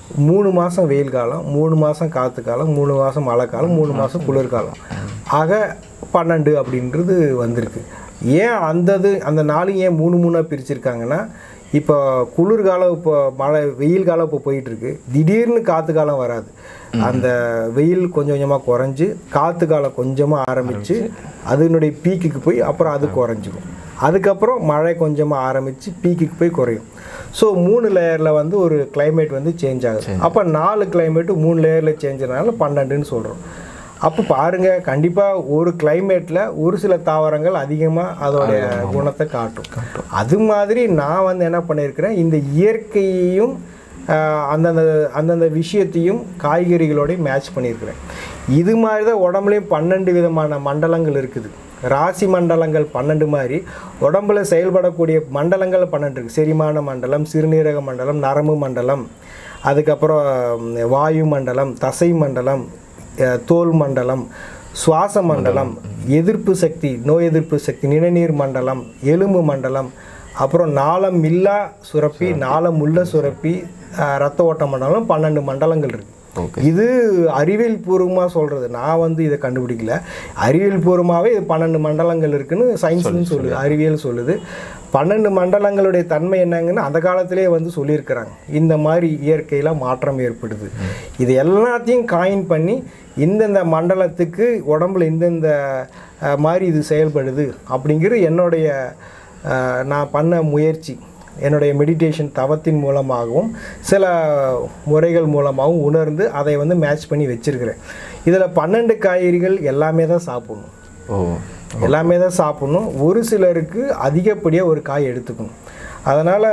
மூணு மாதம் வெயில் காலம் மூணு மாதம் காற்று காலம் மூணு மாதம் மழை காலம் மூணு மாதம் குளிர்காலம் ஆக பன்னெண்டு அப்படின்றது வந்திருக்கு ஏன் அந்த இது அந்த நாளையும் ஏன் மூணு மூணாக பிரிச்சிருக்காங்கன்னா இப்போ குளிர்காலம் இப்போ மழை வெயில் காலம் இப்போ போயிட்டுருக்கு திடீர்னு காற்று காலம் வராது அந்த வெயில் கொஞ்சம் கொஞ்சமாக குறைஞ்சு காற்று காலம் கொஞ்சமாக ஆரம்பித்து அதனுடைய பீக்குக்கு போய் அப்புறம் அது குறைஞ்சிரும் அதுக்கப்புறம் மழை கொஞ்சமாக ஆரம்பித்து பீக்குக்கு போய் குறையும் ஸோ மூணு லேயரில் வந்து ஒரு climate வந்து சேஞ்ச் ஆகுது அப்போ நாலு climate மூணு லேயரில் சேஞ்ச் ஆனால பன்னெண்டுன்னு சொல்கிறோம் அப்போ பாருங்க கண்டிப்பாக ஒரு கிளைமேட்டில் ஒரு சில தாவரங்கள் அதிகமாக அதோடைய குணத்தை காட்டும் அது மாதிரி நான் வந்து என்ன பண்ணியிருக்கிறேன் இந்த இயற்கையையும் ஆஹ், அந்தந்த அந்தந்த விஷயத்தையும் காய்கறிகளோடய மேட்ச் பண்ணியிருக்கிறேன் இது மாதிரி தான் உடம்புலையும் பன்னெண்டு விதமான மண்டலங்கள் இருக்குது ராசி மண்டலங்கள் பன்னெண்டு மாதிரி உடம்புல செயல்படக்கூடிய மண்டலங்கள் பன்னெண்டு இருக்குது செரிமான மண்டலம் சிறுநீரக மண்டலம் நரம்பு மண்டலம் அதுக்கப்புறம் ம், வாயு மண்டலம் தசை மண்டலம் அஹ், தோல் மண்டலம் சுவாச மண்டலம் எதிர்ப்பு சக்தி நோய் எதிர்ப்பு சக்தி நிணநீர் மண்டலம் எலும்பு மண்டலம் அப்புறம் நாளம் இல்லா சுரப்பி நாளம் உள்ள சுரப்பி அஹ், ரத்த ஓட்ட மண்டலம் பன்னெண்டு மண்டலங்கள் இருக்கு இது அறிவியல் பூர்வமாக சொல்கிறது நான் வந்து இதை கண்டுபிடிக்கல அறிவியல் பூர்வமாகவே இது பன்னெண்டு மண்டலங்கள் இருக்குன்னு சயின்ஸ்னு சொல்லுது அறிவியல் சொல்லுது பன்னெண்டு மண்டலங்களுடைய தன்மை என்னங்கன்னு அந்த காலத்திலே வந்து சொல்லியிருக்கிறாங்க இந்த மாதிரி இயற்கையில் மாற்றம் ஏற்படுது இது எல்லாத்தையும் காயின் பண்ணி இந்தந்த மண்டலத்துக்கு உடம்புல இந்தந்த அஹ், மாதிரி இது செயல்படுது அப்படிங்கிற என்னுடைய அஹ், நான் பண்ண முயற்சி என்னுடைய மெடிடேஷன் தவத்தின் மூலமாகவும் சில முறைகள் மூலமாகவும் உணர்ந்து அதை வந்து மேட்ச் பண்ணி வச்சிருக்கிறேன் இதில் பன்னெண்டு காய்கறிகள் எல்லாமே தான் சாப்பிடணும் ஓ எல்லாமே தான் சாப்பிடணும் ஒரு சிலருக்கு அதிகப்படியாக ஒரு காய் எடுத்துக்கணும் அதனால்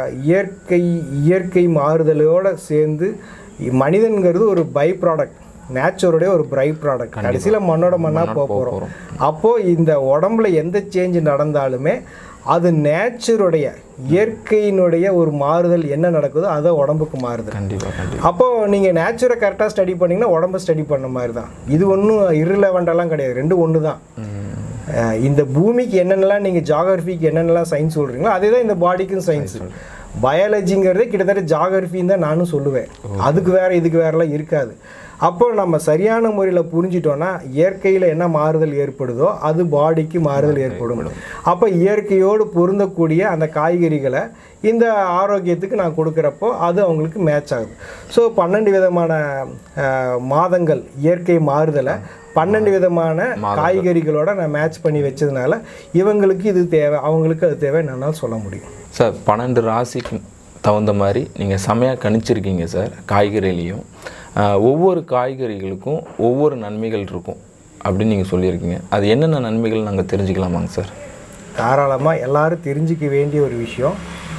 இயற்கை இயற்கை மாறுதலோடு சேர்ந்து மனிதன்கிறது ஒரு பை ப்ராடக்ட் நேச்சருடைய ஒரு பை ப்ராடக்ட் கடைசியில் மண்ணோட மண்ணாக போக போகிறோம் அப்போது இந்த உடம்புல எந்த சேஞ்ச் நடந்தாலுமே அது நேச்சருடைய இயற்கையினுடைய ஒரு மாறுதல் என்ன நடக்குதோ அதை உடம்புக்கு மாறுதல் கண்டிப்பாக கண்டிப்பாக அப்போ நீங்கள் நேச்சுரை கரெக்டாக ஸ்டடி பண்ணீங்கன்னா உடம்ப ஸ்டடி பண்ண மாதிரி தான் இது ஒன்றும் irrelevant-எல்லாம் கிடையாது ரெண்டும் ஒன்று தான் அஹ் இந்த பூமிக்கு என்னென்னலாம் நீங்கள் ஜாகிரபிக்கு என்னென்னலாம் சயின்ஸ் சொல்கிறீங்களோ அதே தான் இந்த பாடிக்கும் சயின்ஸ் பயாலஜிங்கிறதே கிட்டத்தட்ட ஜாகிரபின்னு தான் நானும் சொல்லுவேன் அதுக்கு வேற இதுக்கு வேறலாம் இருக்காது அப்போ நம்ம சரியான முறையில் புரிஞ்சிட்டோன்னா இயற்கையில் என்ன மாறுதல் ஏற்படுதோ அது பாடிக்கு மாறுதல் ஏற்படும் அப்போ இயற்கையோடு பொருந்தக்கூடிய அந்த காய்கறிகளை இந்த ஆரோக்கியத்துக்கு நான் கொடுக்குறப்போ அது அவங்களுக்கு மேட்ச் ஆகுது ஸோ பன்னெண்டு விதமான அஹ், மாதங்கள் இயற்கை மாறுதலை பன்னெண்டு விதமான காய்கறிகளோட நான் மேட்ச் பண்ணி வச்சதுனால இவங்களுக்கு இது தேவை அவங்களுக்கு அது தேவை என்னால் சொல்ல முடியும் சார் பன்னெண்டு ராசிக்கு தகுந்த மாதிரி நீங்கள் செமையாக கணிச்சிருக்கீங்க சார் காய்கறிலையும் ஆஹ், ஒவ்வொரு காய்கறிகளுக்கும் ஒவ்வொரு நன்மைகள் இருக்கும் அப்படின்னு நீங்கள் சொல்லியிருக்கீங்க அது என்னென்ன நன்மைகள் நாங்கள் தெரிஞ்சுக்கலாமாங்க சார் தாராளமாக எல்லாரும் தெரிஞ்சிக்க வேண்டிய ஒரு விஷயம்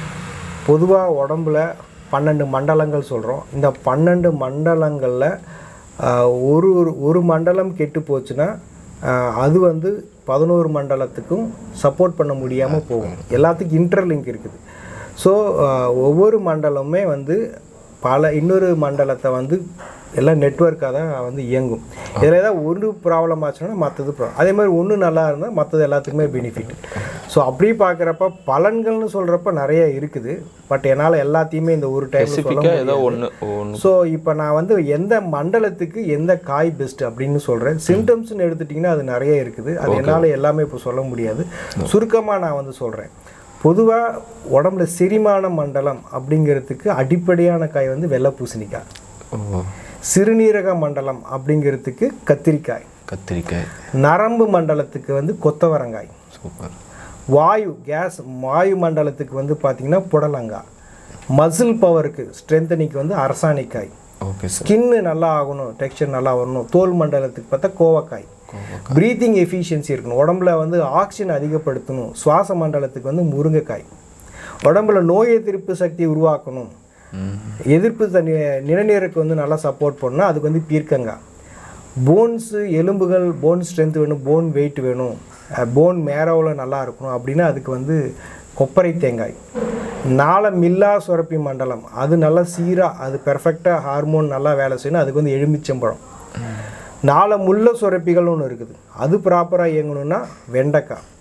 பொதுவாக உடம்புல பன்னெண்டு மண்டலங்கள் சொல்கிறோம் இந்த பன்னெண்டு மண்டலங்களில் ஆஹ், ஒரு ஒரு- ஒரு மண்டலம் கெட்டு போச்சுன்னா ஆஹ், அது வந்து பதினோரு மண்டலத்துக்கும் சப்போர்ட் பண்ண முடியாமல் போகும் எல்லாத்துக்கும் இன்டர்லிங்க் இருக்குது ஸோ ஒவ்வொரு மண்டலமுமே வந்து பல இன்னொரு மண்டலத்தை வந்து எல்லாம் நெட்வொர்க்காக தான் வந்து இயங்கும் இதில் ஏதாவது ஒன்று ப்ராப்ளம் ஆச்சுன்னா மற்றது ப்ராப்ளம் அதே மாதிரி ஒன்று நல்லா இருந்தால் மற்றது எல்லாத்துக்குமே பெனிஃபிட் ஸோ அப்படி பார்க்குறப்ப பலன்கள்னு சொல்கிறப்ப நிறைய இருக்குது பட் என்னால் எல்லாத்தையுமே இந்த ஒரு டைம் சொல்ல ஸ்பெசிஃபிக்காக ஏதோ முடியாது ஒன்று ஒன்று ஸோ இப்போ நான் வந்து எந்த மண்டலத்துக்கு எந்த காய் பெஸ்ட் அப்படின்னு சொல்கிறேன் சிம்டம்ஸ்னு எடுத்துட்டிங்கன்னா அது நிறைய இருக்குது அது என்னால் எல்லாமே இப்போ சொல்ல முடியாது சுருக்கமாக நான் வந்து சொல்கிறேன் பொதுவாக உடம்புல செரிமான மண்டலம் அப்படிங்கிறதுக்கு அடிப்படையான காய் வந்து வெள்ளை பூசணிக்காய் ஓ சிறுநீரக மண்டலம் அப்படிங்கிறதுக்கு கத்திரிக்காய் கத்திரிக்காய் நரம்பு மண்டலத்துக்கு வந்து கொத்தவரங்காய் சூப்பர் வாயு கேஸ் வாயு மண்டலத்துக்கு வந்து பார்த்திங்கன்னா புடலங்காய் மசில் பவருக்கு ஸ்ட்ரென்தனிக்கு வந்து அரசாணிக்காய் ஓகே சார் ஸ்கின்னு நல்லா ஆகணும் டெக்ஸ்சர் நல்லா வரணும் தோல் மண்டலத்துக்கு பார்த்தா கோவக்காய் ப்ரீத்திங் எஃபிஷியன்சி இருக்கணும் உடம்புல வந்து ஆக்சிஜன் அதிகப்படுத்தணும் சுவாச மண்டலத்துக்கு வந்து முருங்கைக்காய் உடம்புல நோய் எதிர்ப்பு சக்தி உருவாக்கணும் எதிர்ப்பு தண்ணி நிணநீருக்கு வந்து நல்லா சப்போர்ட் பண்ணணும் அதுக்கு வந்து பீர்க்கங்காய் போன்ஸு எலும்புகள் போன் ஸ்ட்ரென்த் வேணும் போன் வெயிட் வேணும் போன் மேரோவில் நல்லா இருக்கணும் அப்படின்னா அதுக்கு வந்து கொப்பரை தேங்காய் நாள மில்லா சுரப்பி மண்டலம் அது நல்லா சீராக அது பெர்ஃபெக்டாக ஹார்மோன் நல்லா வேலை செய்யணும் அதுக்கு வந்து எலுமிச்சம்பழம் நாள முள்ள சுரப்பிகள் ஒன்று இருக்குது அது ப்ராப்பராக இயங்கணும்னா வெண்டைக்காய்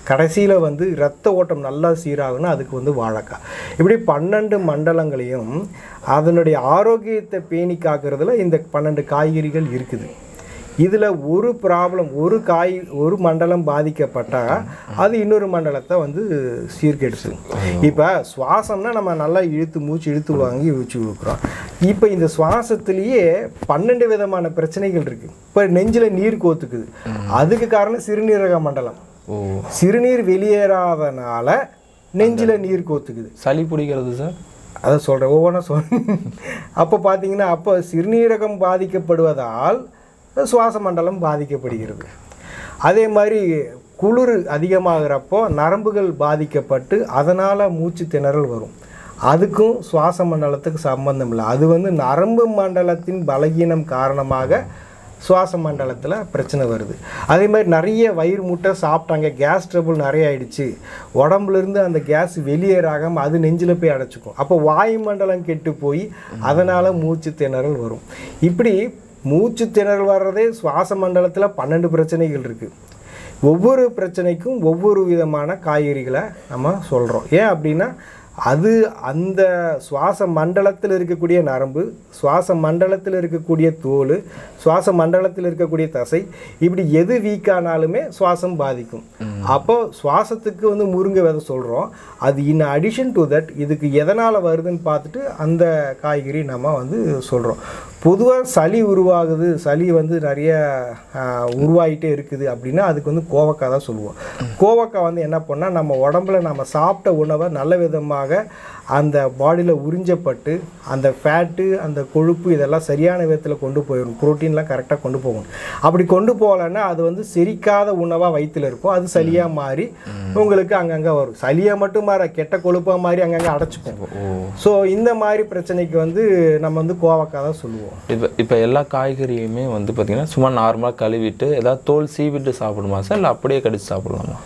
கடைசியில் வந்து இரத்த ஓட்டம் நல்லா சீராகணும் அதுக்கு வந்து வாழைக்காய் இப்படி பன்னெண்டு மண்டலங்களையும் அதனுடைய ஆரோக்கியத்தை பேணி காக்கிறதுல இந்த பன்னெண்டு காய்கறிகள் இருக்குது இதில் ஒரு ப்ராப்ளம் ஒரு காய் ஒரு மண்டலம் பாதிக்கப்பட்டால் அது இன்னொரு மண்டலத்தை வந்து சீர்கெடுத்து இப்போ சுவாசம்னா நம்ம நல்லா இழுத்து மூச்சு இழுத்து வாங்கி வச்சு கொடுக்குறோம் இப்போ இந்த சுவாசத்திலேயே பன்னெண்டு விதமான பிரச்சனைகள் இருக்குது இப்போ நெஞ்சில் நீர் கோத்துக்குது அதுக்கு காரணம் சிறுநீரக மண்டலம் ஓ சிறுநீர் வெளியேறாதனால நெஞ்சில் நீர் கோத்துக்குது சளி பிடிக்கிறது சார் அதை சொல்கிறேன் ஒவ்வொன்றா சொல் அப்போ பார்த்தீங்கன்னா அப்போ சிறுநீரகம் பாதிக்கப்படுவதால் சுவாச மண்டலம் பாதிக்கப்படுகிறது அதே மாதிரி குளிர் அதிகமாகிறப்போ நரம்புகள் பாதிக்கப்பட்டு அதனால் மூச்சு திணறல் வரும் அதுக்கும் சுவாச மண்டலத்துக்கு சம்பந்தம் இல்லை அது வந்து நரம்பு மண்டலத்தின் பலகீனம் காரணமாக சுவாச மண்டலத்தில் பிரச்சனை வருது அதே மாதிரி நிறைய வயிறு முட்டை சாப்பிட்டாங்க கேஸ் ட்ரபிள் நிறைய ஆயிடுச்சு உடம்புலேருந்து அந்த கேஸ் வெளியேறாகாமல் அது நெஞ்சில் போய் அடைச்சிக்கும் அப்போ வாயு மண்டலம் கெட்டு போய் அதனால் மூச்சு திணறல் வரும் இப்படி மூச்சு திணறல் வர்றதே சுவாச மண்டலத்தில் பன்னெண்டு பிரச்சனைகள் இருக்குது ஒவ்வொரு பிரச்சனைக்கும் ஒவ்வொரு விதமான காய்கறிகளை நம்ம சொல்கிறோம் ஏன் அப்படின்னா அது அந்த சுவாச மண்டலத்தில் இருக்கக்கூடிய நரம்பு சுவாச மண்டலத்தில் இருக்கக்கூடிய தோல் சுவாச மண்டலத்தில் இருக்கக்கூடிய தசை இப்படி எது வீக்கானாலுமே சுவாசம் பாதிக்கும் அப்போ சுவாசத்துக்கு வந்து முருங்கை விதை சொல்கிறோம் அது இன் அடிஷன் டு தட் இதுக்கு எதனால் வருதுன்னு பார்த்துட்டு அந்த காய்கறி நம்ம வந்து சொல்கிறோம் பொதுவாக சளி உருவாகுது சளி வந்து நிறைய ஆஹ், உருவாகிட்டே இருக்குது அப்படின்னா அதுக்கு வந்து கோவக்காய் தான் சொல்லுவோம் கோவக்காய் வந்து என்ன பண்ணால் நம்ம உடம்புல நம்ம சாப்பிட்ட உணவை நல்ல விதமாக அந்த பாடியில் உறிஞ்சப்பட்டு அந்த ஃபேட்டு அந்த கொழுப்பு இதெல்லாம் சரியான விதத்தில் கொண்டு போயிடும் புரோட்டீன்லாம் கரெக்டாக கொண்டு போகணும் அப்படி கொண்டு போகலைன்னா அது வந்து செரிக்காத உணவாக வயிற்றில் இருக்கும் அது சளியாக மாறி உங்களுக்கு அங்கங்கே வரும் சளியாக மட்டும் மாற கெட்ட கொழுப்பாக மாறி அங்கங்கே அடைச்சிக்கும் ஓ ஸோ இந்த மாதிரி பிரச்சனைக்கு வந்து நம்ம வந்து கோவக்காய் தான் சொல்லுவோம் இப்போ இப்போ எல்லா காய்கறியுமே வந்து பார்த்தீங்கன்னா சும்மா நார்மலாக கழுவிட்டு ஏதாவது தோல் சீவிட்டு சாப்பிடுமா சார் இல்லை அப்படியே கடிச்சு சாப்பிடலாமா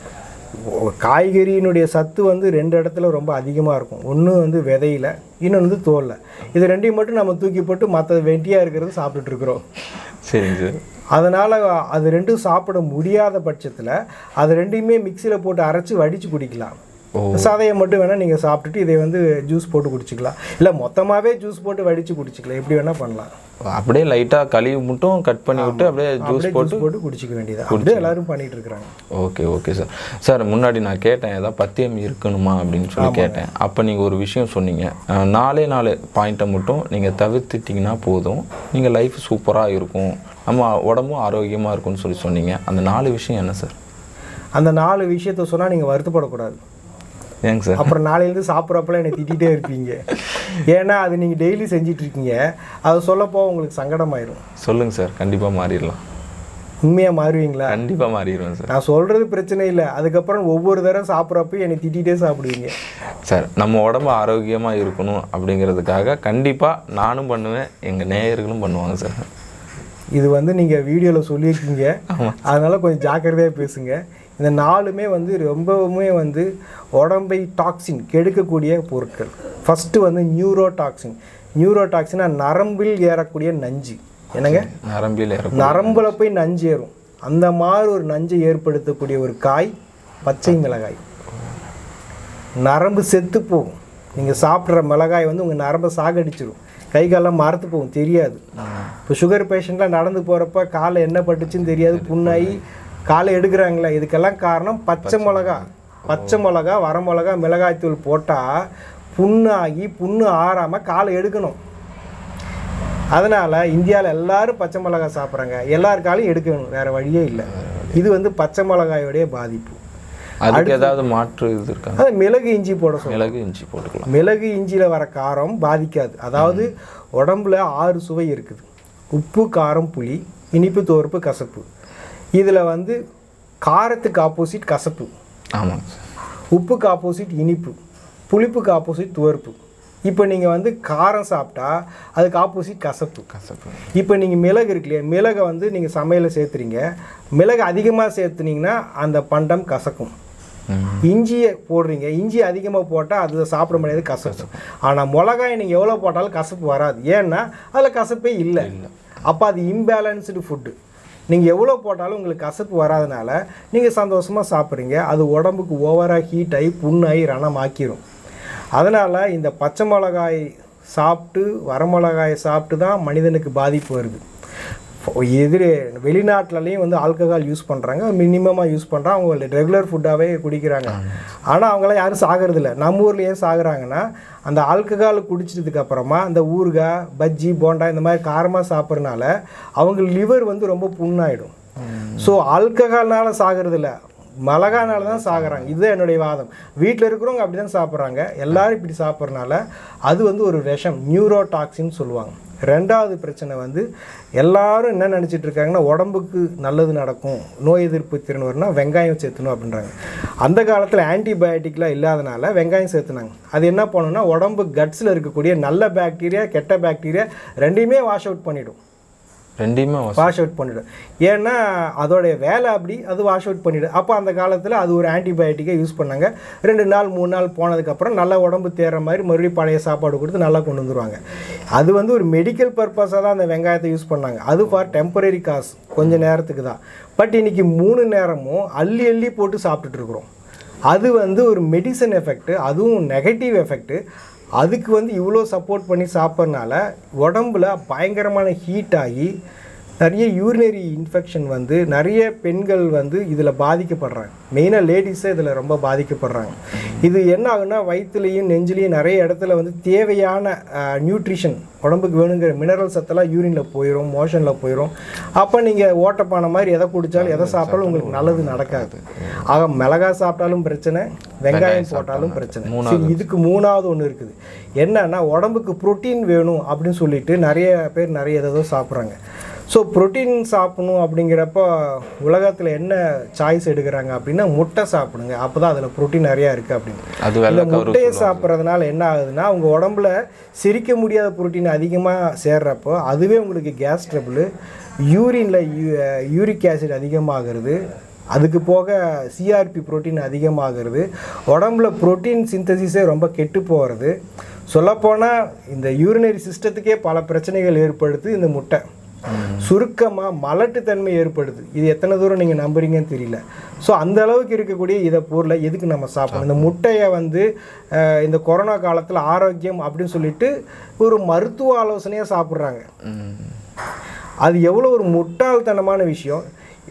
ஒ- காய்கறியினுடைய சத்து வந்து ரெண்டு இடத்துல ரொம்ப அதிகமாக இருக்கும் ஒன்று வந்து விதையில இன்னொன்று வந்து தோலில் இது ரெண்டையும் மட்டும் நம்ம தூக்கி போட்டு மற்ற வெட்டியாக இருக்கிறது சாப்பிட்டுட்டு இருக்கிறோம் சரிங்க சார் அதனால் அது ரெண்டும் சாப்பிட முடியாத பட்சத்தில் அது ரெண்டையுமே மிக்சியில் போட்டு அரைச்சி வடித்து குடிக்கலாம் ஓ. சதையை மட்டும் வேணால் நீங்கள் சாப்பிட்டுட்டு இதை வந்து ஜூஸ் போட்டு குடிச்சிக்கலாம் இல்லை மொத்தமாகவே ஜூஸ் போட்டு வடித்து குடிச்சிக்கலாம் எப்படி வேணால் பண்ணலாம் அப்படியே லைட்டாக கழுவி மட்டும் கட் பண்ணி விட்டு அப்படியே ஜூஸ் அப்படியே போட்டு ஜூஸ் போட்டு குடிச்சிக்க வேண்டியது அப்படியே எல்லாரும் பண்ணிட்டு இருக்கிறாங்க ஓகே ஓகே சார் சார் முன்னாடி நான் கேட்டேன் ஏதாவது பத்தியம் இருக்கணுமா அப்படின்னு சொல்லி கேட்டேன் அப்போ நீங்கள் ஒரு விஷயம் சொன்னீங்க அஹ், நாலே நாலு பாயிண்ட்டை மட்டும் நீங்கள் தவிர்த்துட்டிங்கன்னா போதும் நீங்கள் லைஃப் சூப்பராக இருக்கும் நம்ம உடம்பும் ஆரோக்கியமாக இருக்கும்னு சொல்லி சொன்னீங்க அந்த நாலு விஷயம் என்ன சார் அந்த நாலு விஷயத்த சொன்னால் நீங்கள் வருத்தப்படக்கூடாது ஏங்க சார் அப்புறம் நாளையிலேருந்து சாப்பிட்றப்பெல்லாம் என்னை திட்டிகிட்டே இருப்பீங்க ஏன்னா அது நீங்கள் டெய்லி செஞ்சிட்டு இருக்கீங்க அதை சொல்லப்போ உங்களுக்கு சங்கடமாயிரும் சொல்லுங்கள் சார் கண்டிப்பாக மாறிடலாம் உண்மையாக மாறுவீங்களா கண்டிப்பாக மாறிடுவேன் சார் நான் சொல்கிறது பிரச்சனை இல்லை அதுக்கப்புறம் ஒவ்வொரு தடவை சாப்பிட்றப்ப என்னை திட்டிகிட்டே சாப்பிடுவீங்க சார் நம்ம உடம்பு ஆரோக்கியமாக இருக்கணும் அப்படிங்கிறதுக்காக கண்டிப்பாக நானும் பண்ணுவேன் எங்கள் நேயர்களும் பண்ணுவாங்க சார் இது வந்து நீங்கள் வீடியோவில் சொல்லியிருக்கீங்க அதனால் கொஞ்சம் ஜாக்கிரதையாக பேசுங்க இந்த நாலுமே வந்து ரொம்பவுமே வந்து உடம்பை டாக்ஸின் கெடுக்கக்கூடிய பொருட்கள் ஃபஸ்ட்டு வந்து நியூரோ டாக்ஸின் நியூரோ டாக்ஸினா நரம்பில் ஏறக்கூடிய நஞ்சு என்னங்க நரம்பில் இறக்கும் நரம்புல போய் நஞ்சு ஏறும் அந்த மாதிரி ஒரு நஞ்சை ஏற்படுத்தக்கூடிய ஒரு காய் பச்சை மிளகாய் நரம்பு செத்து போகும் நீங்கள் சாப்பிட்ற மிளகாய் வந்து உங்கள் நரம்பை சாகடிச்சிரும் கை காலெல்லாம் மரத்து போகும் தெரியாது இப்போ சுகர் பேஷண்ட்லாம் நடந்து போகிறப்ப காலை என்ன பட்டுச்சுன்னு தெரியாது புண்ணாகி காலை எடுக்கிறாங்களே இதுக்கெல்லாம் காரணம் பச்சை மிளகா பச்சை மிளகா வர மிளகா மிளகாய்த்தூள் போட்டால் புண்ணாகி புண்ணு ஆறாமல் காலை எடுக்கணும் அதனால் இந்தியாவில் எல்லாரும் பச்சை மிளகாய் சாப்பிட்றாங்க எல்லாருக்காலையும் எடுக்கணும் வேறு வழியே இல்லை இது வந்து பச்சை மிளகாயோடைய பாதிப்பு அதுக்கு ஏதாவது மாற்று இது இருக்கா அது மிளகு இஞ்சி போட சொல்லுவோம் மிளகு இஞ்சி போட்டுக்கலாம் மிளகு இஞ்சியில் வர காரம் பாதிக்காது அதாவது உடம்புல ஆறு சுவை இருக்குது உப்பு காரம் புளி இனிப்பு தோர்ப்பு கசப்பு இதில் வந்து காரத்துக்கு ஆப்போசிட் கசப்பு ஆமாங்க சார் உப்புக்கு ஆப்போசிட் இனிப்பு புளிப்புக்கு ஆப்போசிட் துவர்ப்பு இப்போ நீங்கள் வந்து காரம் சாப்பிட்டா அதுக்கு ஆப்போசிட் கசப்பு கசப்பு இப்போ நீங்கள் மிளகு இருக்கு இல்லையா மிளகை வந்து நீங்கள் சமையலில் சேர்த்துறீங்க மிளகு அதிகமாக சேர்த்துனீங்கன்னா அந்த பண்டம் கசக்கும் ம். இஞ்சியை போடுறீங்க இஞ்சி அதிகமாக போட்டால் அது சாப்பிட முடியாது கசப்பு ஆனால் மிளகாய் நீங்கள் எவ்வளோ போட்டாலும் கசப்பு வராது ஏன்னா அதில் கசப்பே இல்லை அப்போ அது இம்பேலன்ஸ்டு ஃபுட்டு நீங்கள் எவ்வளோ போட்டாலும் உங்களுக்கு கசப்பு வராதனால நீங்கள் சந்தோஷமாக சாப்பிட்றீங்க அது உடம்புக்கு ஓவராக ஹீட் ஆகி புண்ணாகி ரணமாக்கிரும் அதனால் இந்த பச்சை மிளகாய் சாப்பிட்டு வரமிளகாயை சாப்பிட்டு தான் மனிதனுக்கு பாதிப்பு வருது எதிர் வெளிநாட்டிலையும் வந்து ஆல்கஹால் யூஸ் பண்ணுறாங்க மினிமமாக யூஸ் பண்ணுறாங்க அவங்க ரெகுலர் ஃபுட்டாகவே குடிக்கிறாங்க ஆனால் அவங்களாம் யாரும் சாகிறதில்ல நம்ம ஊரில் ஏன் சாகுறாங்கன்னா அந்த ஆல்கஹால் குடிச்சதுக்கு அப்புறமா அந்த ஊறுகாய் பஜ்ஜி போண்டா இந்த மாதிரி காரமாக சாப்பிட்றனால அவங்க லிவர் வந்து ரொம்ப புண்ணாயிடும் ஸோ ஆல்கஹால்னால சாகிறதில்ல மிளகானால தான் சாகுறாங்க இதுதான் என்னுடைய வாதம் வீட்டில் இருக்கிறவங்க அப்படி தான் சாப்பிட்றாங்க எல்லாரும் இப்படி சாப்பிட்றனால அது வந்து ஒரு விஷம் நியூரோடாக்சின்னு சொல்லுவாங்க ரெண்டாவது பிரச்சனை வந்து எல்லாரும் என்ன நினச்சிட்டு இருக்காங்கன்னா உடம்புக்கு நல்லது நடக்கும் நோய் எதிர்ப்பு திறன் வரும்னா வெங்காயம் சேர்த்தணும் அப்படின்றாங்க அந்த காலத்தில் ஆன்டிபயோட்டிக்லாம் இல்லாதனால வெங்காயம் சேர்த்துனாங்க அது என்ன பண்ணுன்னா உடம்பு கட்ஸில் இருக்கக்கூடிய நல்ல பாக்டீரியா கெட்ட பாக்டீரியா ரெண்டையுமே வாஷ் அவுட் பண்ணிடும் ரெண்டையுமே வச- வாஷ் அவுட் பண்ணிடும் ஏன்னா அதோடைய வேலை அப்படி அது வாஷ் அவுட் பண்ணிடும் அப்போ அந்த காலத்தில் அது ஒரு ஆன்டிபயோட்டிக்கை யூஸ் பண்ணாங்க ரெண்டு நாள் மூணு நாள் போனதுக்கப்புறம் நல்லா உடம்பு தேற மாதிரி மறுபடியும் பழைய சாப்பாடு கொடுத்து நல்லா கொண்டு வந்துருவாங்க அது வந்து ஒரு மெடிக்கல் பர்பஸாக தான் அந்த வெங்காயத்தை யூஸ் பண்ணாங்க அது ஃபார் டெம்பரரி காசு கொஞ்ச நேரத்துக்கு தான் பட் இன்னைக்கு மூணு நேரமும் அள்ளி அள்ளி போட்டு சாப்பிட்டுட்டு இருக்கிறோம் அது வந்து ஒரு மெடிசன் எஃபெக்ட் அதுவும் நெகட்டிவ் எஃபெக்ட் அதுக்கு வந்து இவ்வளோ சப்போர்ட் பண்ணி சாப்பிட்றனால உடம்புல பயங்கரமான ஹீட் ஆகி நிறைய யூரினரி இன்ஃபெக்ஷன் வந்து நிறைய பெண்கள் வந்து இதில் பாதிக்கப்படுறாங்க மெயினாக லேடிஸே இதில் ரொம்ப பாதிக்கப்படுறாங்க இது என்ன ஆகுன்னா வயிற்றுலையும் நெஞ்சிலையும் நிறைய இடத்துல வந்து தேவையான நியூட்ரிஷன் உடம்புக்கு வேணுங்கிற மினரல் சத்தெல்லாம் யூரினில் போயிடும் மோஷனில் போயிடும் அப்போ நீங்கள் ஓட்டப்பான மாதிரி எதை குடித்தாலும் எதை சாப்பிட்டாலும் உங்களுக்கு நல்லது நடக்காது ஆக மிளகா சாப்பிட்டாலும் பிரச்சனை வெங்காயம் போட்டாலும் பிரச்சனை சரி, இதுக்கு மூணாவது ஒன்று இருக்குது என்னன்னா உடம்புக்கு புரோட்டீன் வேணும் அப்படின்னு சொல்லிட்டு நிறைய பேர் நிறைய ஏதோ சாப்பிட்றாங்க ஸோ புரோட்டீன் சாப்பிடணும் அப்படிங்கிறப்போ உலகத்தில் என்ன சாய்ஸ் எடுக்கிறாங்க அப்படின்னா முட்டை சாப்பிடுங்க அப்போ தான் அதில் புரோட்டீன் நிறையா இருக்குது அப்படின்னு அது இந்த வெள்ளை முட்டையை சாப்பிட்றதுனால என்ன ஆகுதுன்னா உங்கள் உடம்புல செரிக்க முடியாத புரோட்டீன் அதிகமாக சேர்றப்போ அதுவே உங்களுக்கு கேஸ் ட்ரபிள் யூரினில் யூரிக் ஆசிட் அதிகமாகிறது அதுக்கு போக சிஆர்பி புரோட்டீன் அதிகமாகிறது உடம்புல புரோட்டீன் சிந்தசிஸே ரொம்ப கெட்டு போகிறது சொல்லப்போனால் இந்த யூரினரி சிஸ்டத்துக்கே பல பிரச்சனைகள் ஏற்படுத்து இந்த முட்டை சுருக்கமாக மலட்டுத்தன்மை ஏற்படுது இது எத்தனை தூரம் நீங்கள் நம்புறீங்கன்னு தெரியல ஸோ அந்த அளவுக்கு இருக்கக்கூடிய இதை பொருளை எதுக்கு நம்ம சாப்பிடணும் இந்த முட்டையை வந்து அஹ், இந்த கொரோனா காலத்தில் ஆரோக்கியம் அப்படின்னு சொல்லிட்டு ஒரு மருத்துவ ஆலோசனையாக சாப்பிட்றாங்க ம். அது எவ்வளோ ஒரு முட்டாள்தனமான விஷயம்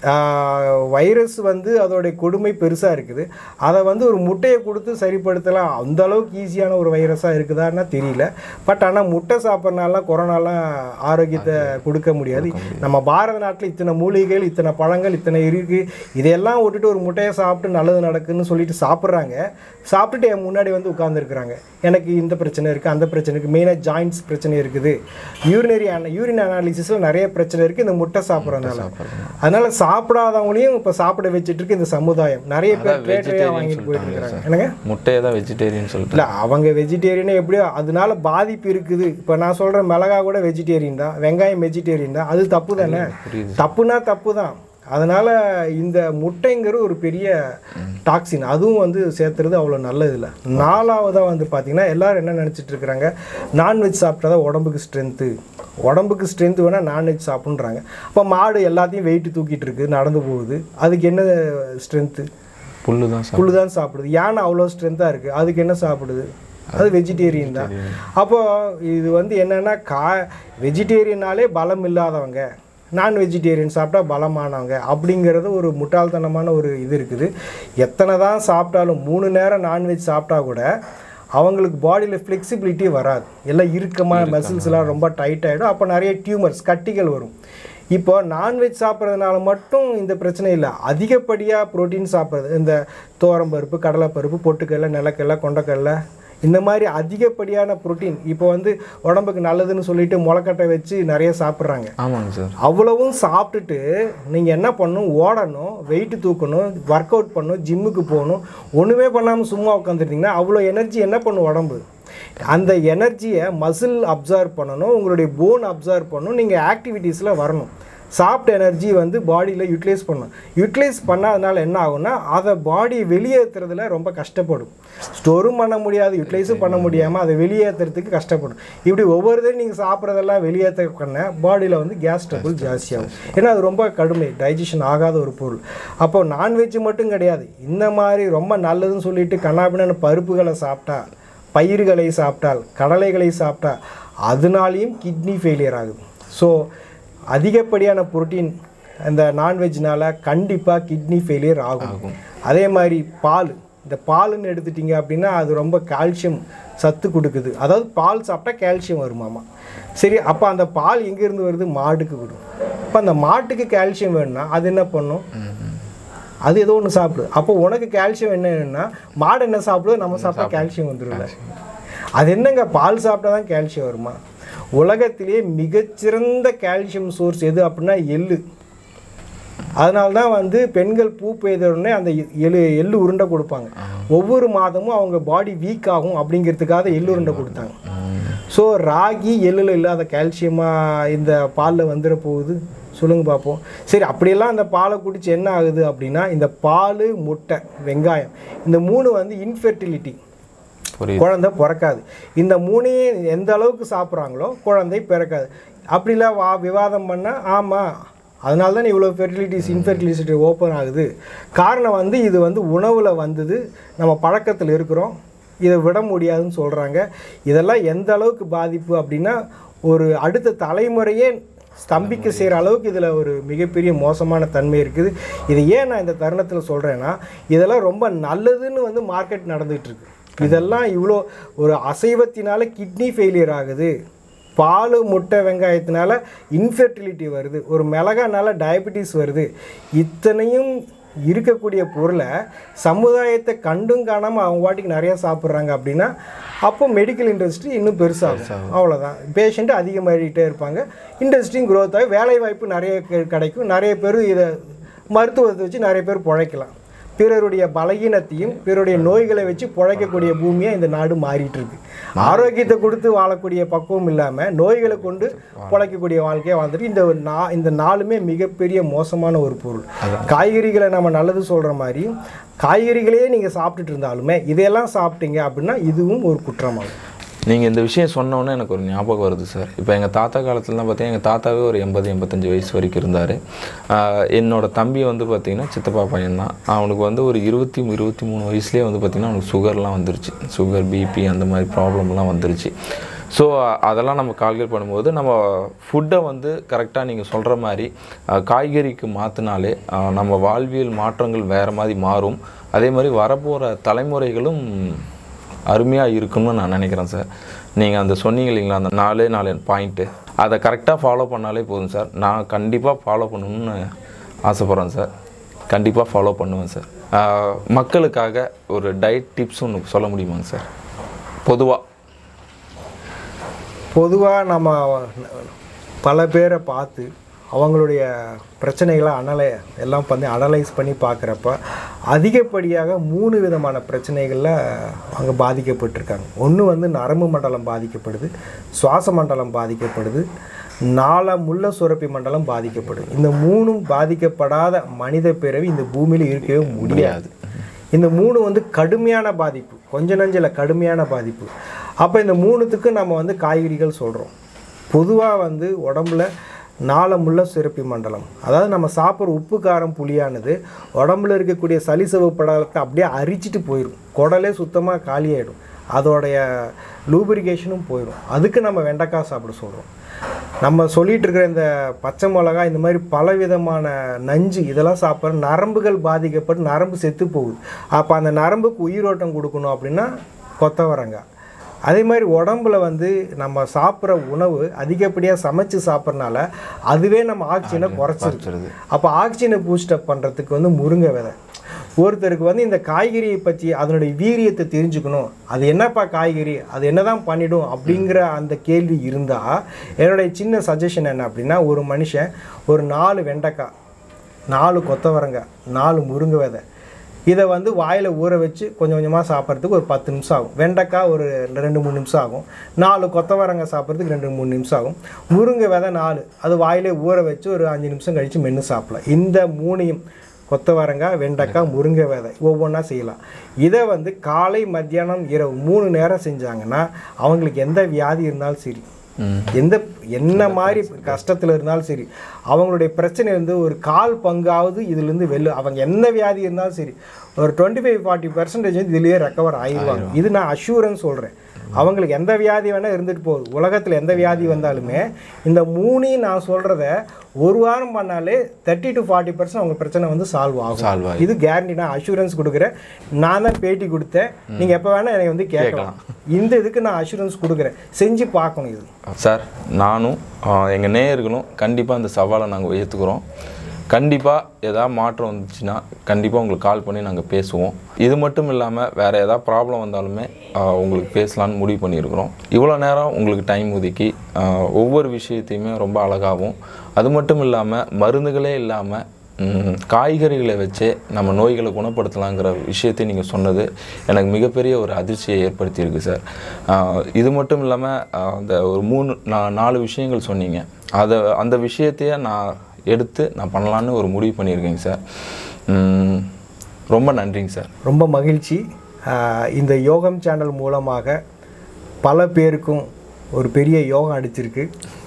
வைரஸ் வந்து அதோடைய கொடுமை பெருசாக இருக்குது அதை வந்து ஒரு முட்டையை கொடுத்து சரிப்படுத்தலாம் அந்த அளவுக்கு ஈஸியான ஒரு வைரஸாக இருக்குதான்னா தெரியல பட் ஆனால் முட்டை சாப்பிட்றனால கொரோனாலாம் ஆரோக்கியத்தை கொடுக்க முடியாது நம்ம பாரத நாட்டில் இத்தனை மூலிகைகள் இத்தனை பழங்கள் இத்தனை இருக்குது இதையெல்லாம் விட்டுட்டு ஒரு முட்டையை சாப்பிட்டு நல்லது நடக்குன்னு சொல்லிட்டு சாப்பிட்றாங்க சாப்பிட்டுட்டு என் முன்னாடி வந்து உட்காந்துருக்குறாங்க எனக்கு இந்த பிரச்சனை இருக்குது அந்த பிரச்சனை இருக்குது மெயினாக ஜாயின்ட்ஸ் பிரச்சனை இருக்குது யூரினரி அன யூரின் அனாலிசிஸில் நிறைய பிரச்சனை இருக்குது இந்த முட்டை சாப்பிட்றதுனால அதனால் சாப்பிடாதவங்களையும் இப்போ சாப்பிட வச்சுட்டு இருக்கு இந்த சமுதாயம் நிறைய பேர் ட்ரேட்ரியாக வாங்கிட்டு போயிட்டு இருக்காங்க என்னங்க முட்டையை தான் வெஜிடேரியன் சொல்லிட்டு இல்லை அவங்க வெஜிடேரியனே எப்படியோ அதனால பாதிப்பு இருக்குது இப்போ நான் சொல்கிறேன் மிளகா கூட வெஜிடேரியன் தான் வெங்காயம் வெஜிடேரியன் தான் அது தப்பு தானே புரியுது தப்புனா தப்பு தான் அதனால் இந்த முட்டைங்கிறது ஒரு பெரிய டாக்ஸின் அதுவும் வந்து சேர்த்துறது அவ்வளோ நல்லது இல்லை நாலாவதாக வந்து பார்த்திங்கன்னா எல்லாரும் என்ன நினச்சிட்டு இருக்கிறாங்க நான்வெஜ் சாப்பிட்டா தான் உடம்புக்கு ஸ்ட்ரென்த்து உடம்புக்கு ஸ்ட்ரென்த் வேணால் நான்வெஜ் சாப்பிட்றாங்க அப்போ மாடு எல்லாத்தையும் வெயிட்டு தூக்கிட்டு இருக்குது நடந்து போகுது அதுக்கு என்ன ஸ்ட்ரென்த்து புல்லு தான் சாப்பிடும் புல்லு தான் சாப்பிடுது யானை அவ்வளோ ஸ்ட்ரென்த்தாக இருக்குது அதுக்கு என்ன சாப்பிடுது அது வெஜிடேரியன் தான் அப்போ இது வந்து என்னன்னா கா வெஜிடேரியனாலே பலம் இல்லாதவங்க நான் வெஜிடேரியன் சாப்பிட்டா பலமானவங்க அப்படிங்கிறது ஒரு முட்டாள்தனமான ஒரு இது இருக்குது எத்தனை தான் சாப்பிட்டாலும் மூணு நேரம் நான்வெஜ் சாப்பிட்டா கூட அவங்களுக்கு பாடியில் ஃப்ளெக்சிபிலிட்டி வராது எல்லாம் இறுக்கமாக மசில்ஸ்லாம் ரொம்ப டைட் ஆகிடும் அப்போ நிறைய டியூமர்ஸ் கட்டிகள் வரும் இப்போ நான்வெஜ் சாப்பிட்றதுனால மட்டும் இந்த பிரச்சனை இல்லை அதிகப்படியாக புரோட்டீன் சாப்பிட்றது இந்த தோரம்பருப்பு கடலைப்பருப்பு பொட்டுக்கடலை நிலக்கடலை கொண்டக்கடலை இந்த மாதிரி அதிகப்படியான புரோட்டீன் இப்போ வந்து உடம்புக்கு நல்லதுன்னு சொல்லிட்டு முளைக்கட்டை வச்சு நிறைய சாப்பிட்றாங்க ஆமாங்க சார் அவ்வளவும் சாப்பிட்டுட்டு நீங்கள் என்ன பண்ணணும் ஓடணும் வெயிட்டு தூக்கணும் ஒர்க் அவுட் பண்ணணும் ஜிம்முக்கு போகணும் ஒன்றுமே பண்ணாமல் சும்மா உட்காந்துருந்தீங்கன்னா அவ்வளோ எனர்ஜி என்ன பண்ணும் உடம்பு அந்த எனர்ஜியை மசில் அப்சர்வ் பண்ணணும் உங்களுடைய போன் அப்சர்வ் பண்ணணும் நீங்கள் ஆக்டிவிட்டீஸில் வரணும் சாப்பிட்ட எனர்ஜி வந்து பாடியில் யூட்டிலைஸ் பண்ணும் யூட்டிலைஸ் பண்ணாதனால என்ன ஆகும்னா அதை பாடி வெளியேற்றுறதுல ரொம்ப கஷ்டப்படும் ஸ்டோரும் பண்ண முடியாது யூட்டிலைஸும் பண்ண முடியாமல் அதை வெளியேற்றுறதுக்கு கஷ்டப்படும் இப்படி ஒவ்வொரு தடவை நீங்கள் சாப்பிட்றதெல்லாம் வெளியேற்ற பண்ண பாடியில் வந்து கேஸ் ட்ரபிள் ஜாஸ்தியாகும் ஏன்னா அது ரொம்ப கடுமை டைஜஷன் ஆகாத ஒரு பொருள் அப்போ நான்வெஜ் மட்டும் கிடையாது இந்த மாதிரி ரொம்ப நல்லதுன்னு சொல்லிட்டு கண்ணாபின்னு பருப்புகளை சாப்பிட்டா பயிர்களை சாப்பிட்டால் கடலைகளை சாப்பிட்டா அதனாலையும் கிட்னி ஃபெயிலியர் ஆகுது ஸோ அதிகப்படியான புரோட்டீன் அந்த நான்வெஜ்னால கண்டிப்பாக கிட்னி ஃபெயிலியர் ஆகும் அதே மாதிரி பால் இந்த பாலுன்னு எடுத்துட்டிங்க அப்படின்னா அது ரொம்ப கால்சியம் சத்து கொடுக்குது அதாவது பால் சாப்பிட்டா கால்சியம் வருமாமா சரி அப்போ அந்த பால் எங்கேருந்து வருது மாடுக்கு வரும் அப்போ அந்த மாட்டுக்கு கால்சியம் வேணும்னா அது என்ன பண்ணும் அது ஏதோ ஒன்று சாப்பிடுது அப்போ உனக்கு கால்சியம் என்னன்னா மாடு என்ன சாப்பிடுதோ நம்ம சாப்பிட்டா கால்சியம் வந்துடும்ல அது என்னங்க பால் சாப்பிட்டா தான் கால்சியம் வருமா உலகத்திலேயே மிகச்சிறந்த கால்சியம் சோர்ஸ் எது அப்படின்னா எள்ளு அதனால தான் வந்து பெண்கள் பூ பெய்த உடனே அந்த எள்ளு எள்ளு உருண்டை கொடுப்பாங்க ஒவ்வொரு மாதமும் அவங்க பாடி வீக் ஆகும் அப்படிங்கிறதுக்காக எள்ளு உருண்டை கொடுத்தாங்க ஸோ ராகி எள்ளில் இல்லாத கால்சியமாக இந்த பாலில் வந்துட போகுது சொல்லுங்க பார்ப்போம் சரி அப்படியெல்லாம் அந்த பாலை குடிச்சு என்ன ஆகுது அப்படின்னா இந்த பால் முட்டை வெங்காயம் இந்த மூணு வந்து இன்ஃபெர்டிலிட்டி புரியுது குழந்தை பிறக்காது இந்த மூணையும் எந்த அளவுக்கு சாப்பிட்றாங்களோ குழந்தை பிறக்காது அப்படிலாம் வா விவாதம் பண்ணால் ஆமாம் அதனால தான் இவ்வளோ ஃபெர்டிலிட்டிஸ் இன்ஃபெர்டிலிட்டி ஓப்பன் ஆகுது காரணம் வந்து இது வந்து உணவில் வந்தது நம்ம பழக்கத்தில் இருக்கிறோம் இதை விட முடியாதுன்னு சொல்கிறாங்க இதெல்லாம் எந்த அளவுக்கு பாதிப்பு அப்படின்னா ஒரு அடுத்த தலைமுறையே ஸ்தம்பிக்க செய்கிற அளவுக்கு இதில் ஒரு மிகப்பெரிய மோசமான தன்மை இருக்குது இது ஏன் நான் இந்த தருணத்தில் சொல்கிறேன்னா இதெல்லாம் ரொம்ப நல்லதுன்னு வந்து மார்க்கெட் நடந்துகிட்டு இருக்கு இதெல்லாம் இவ்வளோ ஒரு அசைவத்தினால கிட்னி ஃபெயிலியர் ஆகுது பால் முட்டை வெங்காயத்தினால இன்ஃபெர்டிலிட்டி வருது ஒரு மிளகானால டயபெட்டிஸ் வருது இத்தனையும் இருக்கக்கூடிய பொருளை சமுதாயத்தை கண்டும் காணாமல் அவங்க வாட்டிக்கு நிறையா சாப்பிட்றாங்க அப்படின்னா அப்போ மெடிக்கல் இண்டஸ்ட்ரி இன்னும் பெருசாகும் அவ்வளோதான் பேஷண்ட் அதிகமாகிட்டே இருப்பாங்க இண்டஸ்ட்ரியும் growth ஆகி வேலை வாய்ப்பு நிறைய கி- கிடைக்கும் நிறைய பேர் இதை மருத்துவத்தை வச்சு நிறைய பேர் பிழைக்கலாம் பிறருடைய பலகீனத்தையும் பிறருடைய நோய்களை வச்சு பிழைக்கக்கூடிய பூமியாக இந்த நாடு மாறிட்டு இருக்கு ஆரோக்கியத்தை கொடுத்து வாழக்கூடிய பக்குவம் இல்லாமல் நோய்களை கொண்டு பிழைக்கக்கூடிய வாழ்க்கையை வாழ்ந்துட்டு இந்த ஒரு நா இந்த நாளுமே மிகப்பெரிய மோசமான ஒரு பொருள் காய்கறிகளை நம்ம நல்லது சொல்கிற மாதிரி காய்கறிகளையே நீங்கள் சாப்பிட்டுட்டு இருந்தாலுமே இதையெல்லாம் சாப்பிட்டீங்க அப்படின்னா இதுவும் ஒரு குற்றமாகும் நீங்கள் இந்த விஷயம் சொன்னோன்னே எனக்கு ஒரு ஞாபகம் வருது சார் இப்போ எங்கள் தாத்தா காலத்துலலாம் பார்த்தீங்கன்னா எங்கள் தாத்தாவே ஒரு எண்பது எண்பத்தஞ்சு வயசு வரைக்கும் இருந்தார் என்னோட தம்பி வந்து பார்த்தீங்கன்னா சித்தப்பா பையன்தான் அவனுக்கு வந்து ஒரு இருபத்தி இருபத்தி மூணு வயசுலேயே வந்து பார்த்திங்கன்னா அவனுக்கு சுகர்லாம் வந்துருச்சு சுகர் பிபி அந்த மாதிரி ப்ராப்ளம்லாம் வந்துருச்சு ஸோ அதெல்லாம் நம்ம கால்குலேட் பண்ணும்போது நம்ம ஃபுட்டை வந்து கரெக்டாக நீங்கள் சொல்கிற மாதிரி அஹ், காய்கறிக்கு மாற்றினாலே நம்ம வாழ்வியல் மாற்றங்கள் வேறு மாதிரி மாறும் அதே மாதிரி வரப்போகிற தலைமுறைகளும் அருமையாக இருக்கும்னு நான் நினைக்கிறேன் சார் நீங்கள் அந்த சொன்னீங்க இல்லைங்களா அந்த நாலே நாலு பாயிண்ட்டு அதை கரெக்டாக ஃபாலோ பண்ணாலே போதும் சார் நான் கண்டிப்பாக ஃபாலோ பண்ணணும்னு ஆசைப்பட்றேன் சார் கண்டிப்பாக ஃபாலோ பண்ணுவேன் சார் ஆஹ், மக்களுக்காக ஒரு டயட் டிப்ஸ் ஒன்று சொல்ல முடியுமாங்க சார் பொதுவாக பொதுவாக நம்ம பல பேரை பார்த்து அவங்களுடைய பிரச்சனைகளை அனலை எல்லாம் பண்ணி அனலைஸ் பண்ணி பார்க்குறப்ப அதிகப்படியாக மூணு விதமான பிரச்சனைகளில் அவங்க பாதிக்கப்பட்டிருக்காங்க ஒன்று வந்து நரம்பு மண்டலம் பாதிக்கப்படுது சுவாச மண்டலம் பாதிக்கப்படுது நாள முள்ள சுரப்பி மண்டலம் பாதிக்கப்படுது இந்த மூணும் பாதிக்கப்படாத மனித பிறவி இந்த பூமியில் இருக்கவே முடியாது இந்த மூணு வந்து கடுமையான பாதிப்பு கொஞ்ச நஞ்சில் கடுமையான பாதிப்பு அப்போ இந்த மூணுத்துக்கு நம்ம வந்து காய்கறிகள் சொல்கிறோம் பொதுவாக வந்து உடம்புல நாளமுள்ள சுரப்பி மண்டலம் அதாவது நம்ம சாப்பிட்ற உப்பு காரம் புளியானது உடம்புல இருக்கக்கூடிய சளிசவு படலத்தை அப்படியே அரிச்சிட்டு போயிடும் குடலே சுத்தமாக காலியாயிடும் அதோடைய லூபிரிகேஷனும் போயிடும் அதுக்கு நம்ம வெண்டைக்காய் சாப்பிட சொல்கிறோம் நம்ம சொல்லிட்டு இருக்கிற இந்த பச்சை மிளகா இந்த மாதிரி பல விதமான நஞ்சு இதெல்லாம் சாப்பிட்ற நரம்புகள் பாதிக்கப்பட்டு நரம்பு செத்து போகுது அப்போ அந்த நரம்புக்கு உயிரோட்டம் கொடுக்கணும் அப்படின்னா கொத்தவரங்காய் அதே மாதிரி உடம்புல வந்து நம்ம சாப்பிட்ற உணவு அதிகப்படியாக சமைச்சு சாப்பிட்றனால அதுவே நம்ம ஆக்சிஜனை குறைச்சிருது அப்போ ஆக்சிஜனை பூஸ்டப் பண்ணுறதுக்கு வந்து முருங்கை விதை ஒருத்தருக்கு வந்து இந்த காய்கறியை பற்றி அதனுடைய வீரியத்தை தெரிஞ்சுக்கணும் அது என்னப்பா காய்கறி அது என்னதான் பண்ணிடும் அப்படிங்கிற அந்த கேள்வி இருந்தால் என்னுடைய சின்ன சஜஷன் என்ன அப்படின்னா ஒரு மனுஷன் ஒரு நாலு வெண்டைக்காய் நாலு கொத்தவரங்காய் நாலு முருங்கை விதை இதை வந்து வாயில் ஊற வச்சு கொஞ்சம் கொஞ்சமாக சாப்பிட்றதுக்கு ஒரு பத்து நிமிஷம் ஆகும் வெண்டைக்காய் ஒரு ரெண்டு மூணு நிமிஷம் ஆகும் நாலு கொத்தவரங்காய் சாப்பிட்றதுக்கு ரெண்டு மூணு நிமிஷம் ஆகும் முருங்கை விதை நாலு அது வாயிலே ஊற வச்சு ஒரு அஞ்சு நிமிஷம் கழித்து மென்று சாப்பிடலாம் இந்த மூணையும் கொத்தவரங்காய் வெண்டைக்காய் முருங்கை விதை ஒவ்வொன்றா செய்யலாம் இதை வந்து காலை மத்தியானம் இரவு மூணு நேரம் செஞ்சாங்கன்னா அவங்களுக்கு எந்த வியாதி இருந்தாலும் சரி எந்த என்ன மாதிரி கஷ்டத்தில் இருந்தாலும் சரி அவங்களுடைய பிரச்சனை வந்து ஒரு கால் பங்காவது இதுலேருந்து வெளில அவங்க என்ன வியாதி இருந்தாலும் சரி ஒரு டுவெண்ட்டி ஃபைவ் ஃபார்ட்டி பர்சன்டேஜ் வந்து இதுலேயே ரெக்கவர் ஆயிடுவாங்க இது நான் அஷூரன்ஸ் சொல்கிறேன் அவங்களுக்கு எந்த வியாதி வேணால் இருந்துட்டு போகுது உலகத்தில் எந்த வியாதி வந்தாலுமே இந்த மூணையும் நான் சொல்கிறத ஒரு வாரம் பண்ணாலே தேர்ட்டி டு ஃபார்ட்டி பர்சன்ட் அவங்க பிரச்சனை வந்து சால்வ் ஆகும் Solve இது கேரண்டி நான் அஷூரன்ஸ் கொடுக்குறேன் நான் தான் பேட்டி கொடுத்தேன் நீங்கள் எப்போ வேணால் என்னை வந்து கேட்கலாம் இந்த இதுக்கு நான் அஷூரன்ஸ் கொடுக்குறேன் செஞ்சு பார்க்கணும் இது சார் நானும் எங்கள் நேயர்களும் கண்டிப்பாக அந்த சவாலை நாங்கள் ஏற்றுக்கிறோம் கண்டிப்பாக ஏதாவது மாற்றம் வந்துச்சுன்னா கண்டிப்பாக உங்களுக்கு கால் பண்ணி நாங்கள் பேசுவோம் இது மட்டும் இல்லாமல் வேறு ஏதாவது ப்ராப்ளம் வந்தாலுமே ஆ, உங்களுக்கு பேசலான்னு முடிவு பண்ணியிருக்கிறோம் இவ்வளோ நேரம் உங்களுக்கு டைம் ஒதுக்கி ஆ, ஒவ்வொரு விஷயத்தையுமே ரொம்ப அழகாகவும் அது மட்டும் இல்லாமல் மருந்துகளே இல்லாமல் ம், காய்கறிகளை வச்சே நம்ம நோய்களை குணப்படுத்தலாங்கிற விஷயத்தை நீங்கள் சொன்னது எனக்கு மிகப்பெரிய ஒரு அதிர்ச்சியை ஏற்படுத்தியிருக்கு சார் ஆஹ் இது மட்டும் இல்லாமல் அந்த ஒரு மூணு நா- நாலு விஷயங்கள் சொன்னீங்க அதை அந்த விஷயத்தையே நான் எடுத்து நான் பண்ணலான்னு ஒரு முடிவு பண்ணியிருக்கேங்க சார் ம், ரொம்ப நன்றிங்க சார் ரொம்ப மகிழ்ச்சி ஆஹ் இந்த யோகம் சேனல் மூலமாக பல பேருக்கும் ஒரு பெரிய யோகம் அடிச்சிருக்கு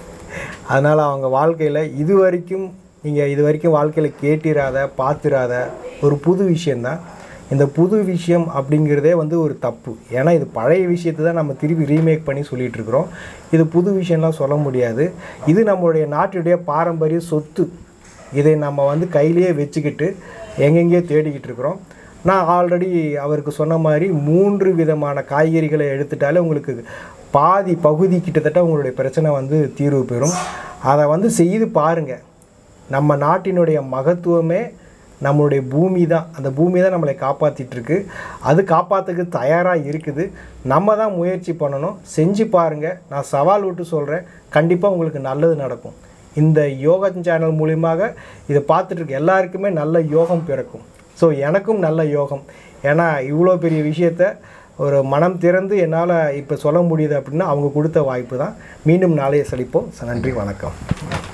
அதனால் அவங்க வாழ்க்கையில் இது வரைக்கும் நீங்கள் இது வரைக்கும் வாழ்க்கையில் கேட்டிராத பார்த்திராத ஒரு புது விஷயந்தான் இந்த புது விஷயம் அப்படிங்கிறதே வந்து ஒரு தப்பு ஏன்னா இது பழைய விஷயத்தை தான் நம்ம திருப்பி ரீமேக் பண்ணி சொல்லிட்டு இருக்கிறோம் இது புது விஷயம்லாம் சொல்ல முடியாது இது நம்மளுடைய நாட்டுடைய பாரம்பரிய சொத்து இதை நம்ம வந்து கையிலேயே வச்சுக்கிட்டு எங்கெங்கேயோ தேடிக்கிட்டு இருக்கிறோம் நான் ஆல்ரெடி அவருக்கு சொன்ன மாதிரி மூன்று விதமான காய்கறிகளை எடுத்துட்டாலே உங்களுக்கு பாதி பகுதி கிட்டத்தட்ட உங்களுடைய பிரச்சனை வந்து தீர்வு பெறும் அதை வந்து செய்து பாருங்கள் நம்ம நாட்டினுடைய மகத்துவமே நம்மளுடைய பூமி தான் அந்த பூமி தான் நம்மளை காப்பாத்திட்டு இருக்கு அது காப்பாற்றுக்கு தயாராக இருக்குது நம்ம தான் முயற்சி பண்ணணும் செஞ்சு பாருங்கள் நான் சவால் விட்டு சொல்கிறேன் கண்டிப்பாக உங்களுக்கு நல்லது நடக்கும் இந்த யோகா சேனல் மூலியமாக இதை பார்த்துட்டு இருக்க எல்லாருக்குமே நல்ல யோகம் பிறக்கும் ஸோ எனக்கும் நல்ல யோகம் ஏன்னா இவ்வளோ பெரிய விஷயத்த ஒரு மனம் திறந்து என்னால் இப்போ சொல்ல முடியுது அப்படின்னா அவங்க கொடுத்த வாய்ப்பு தான் மீண்டும் நாளைய சலிப்போம் நன்றி வணக்கம்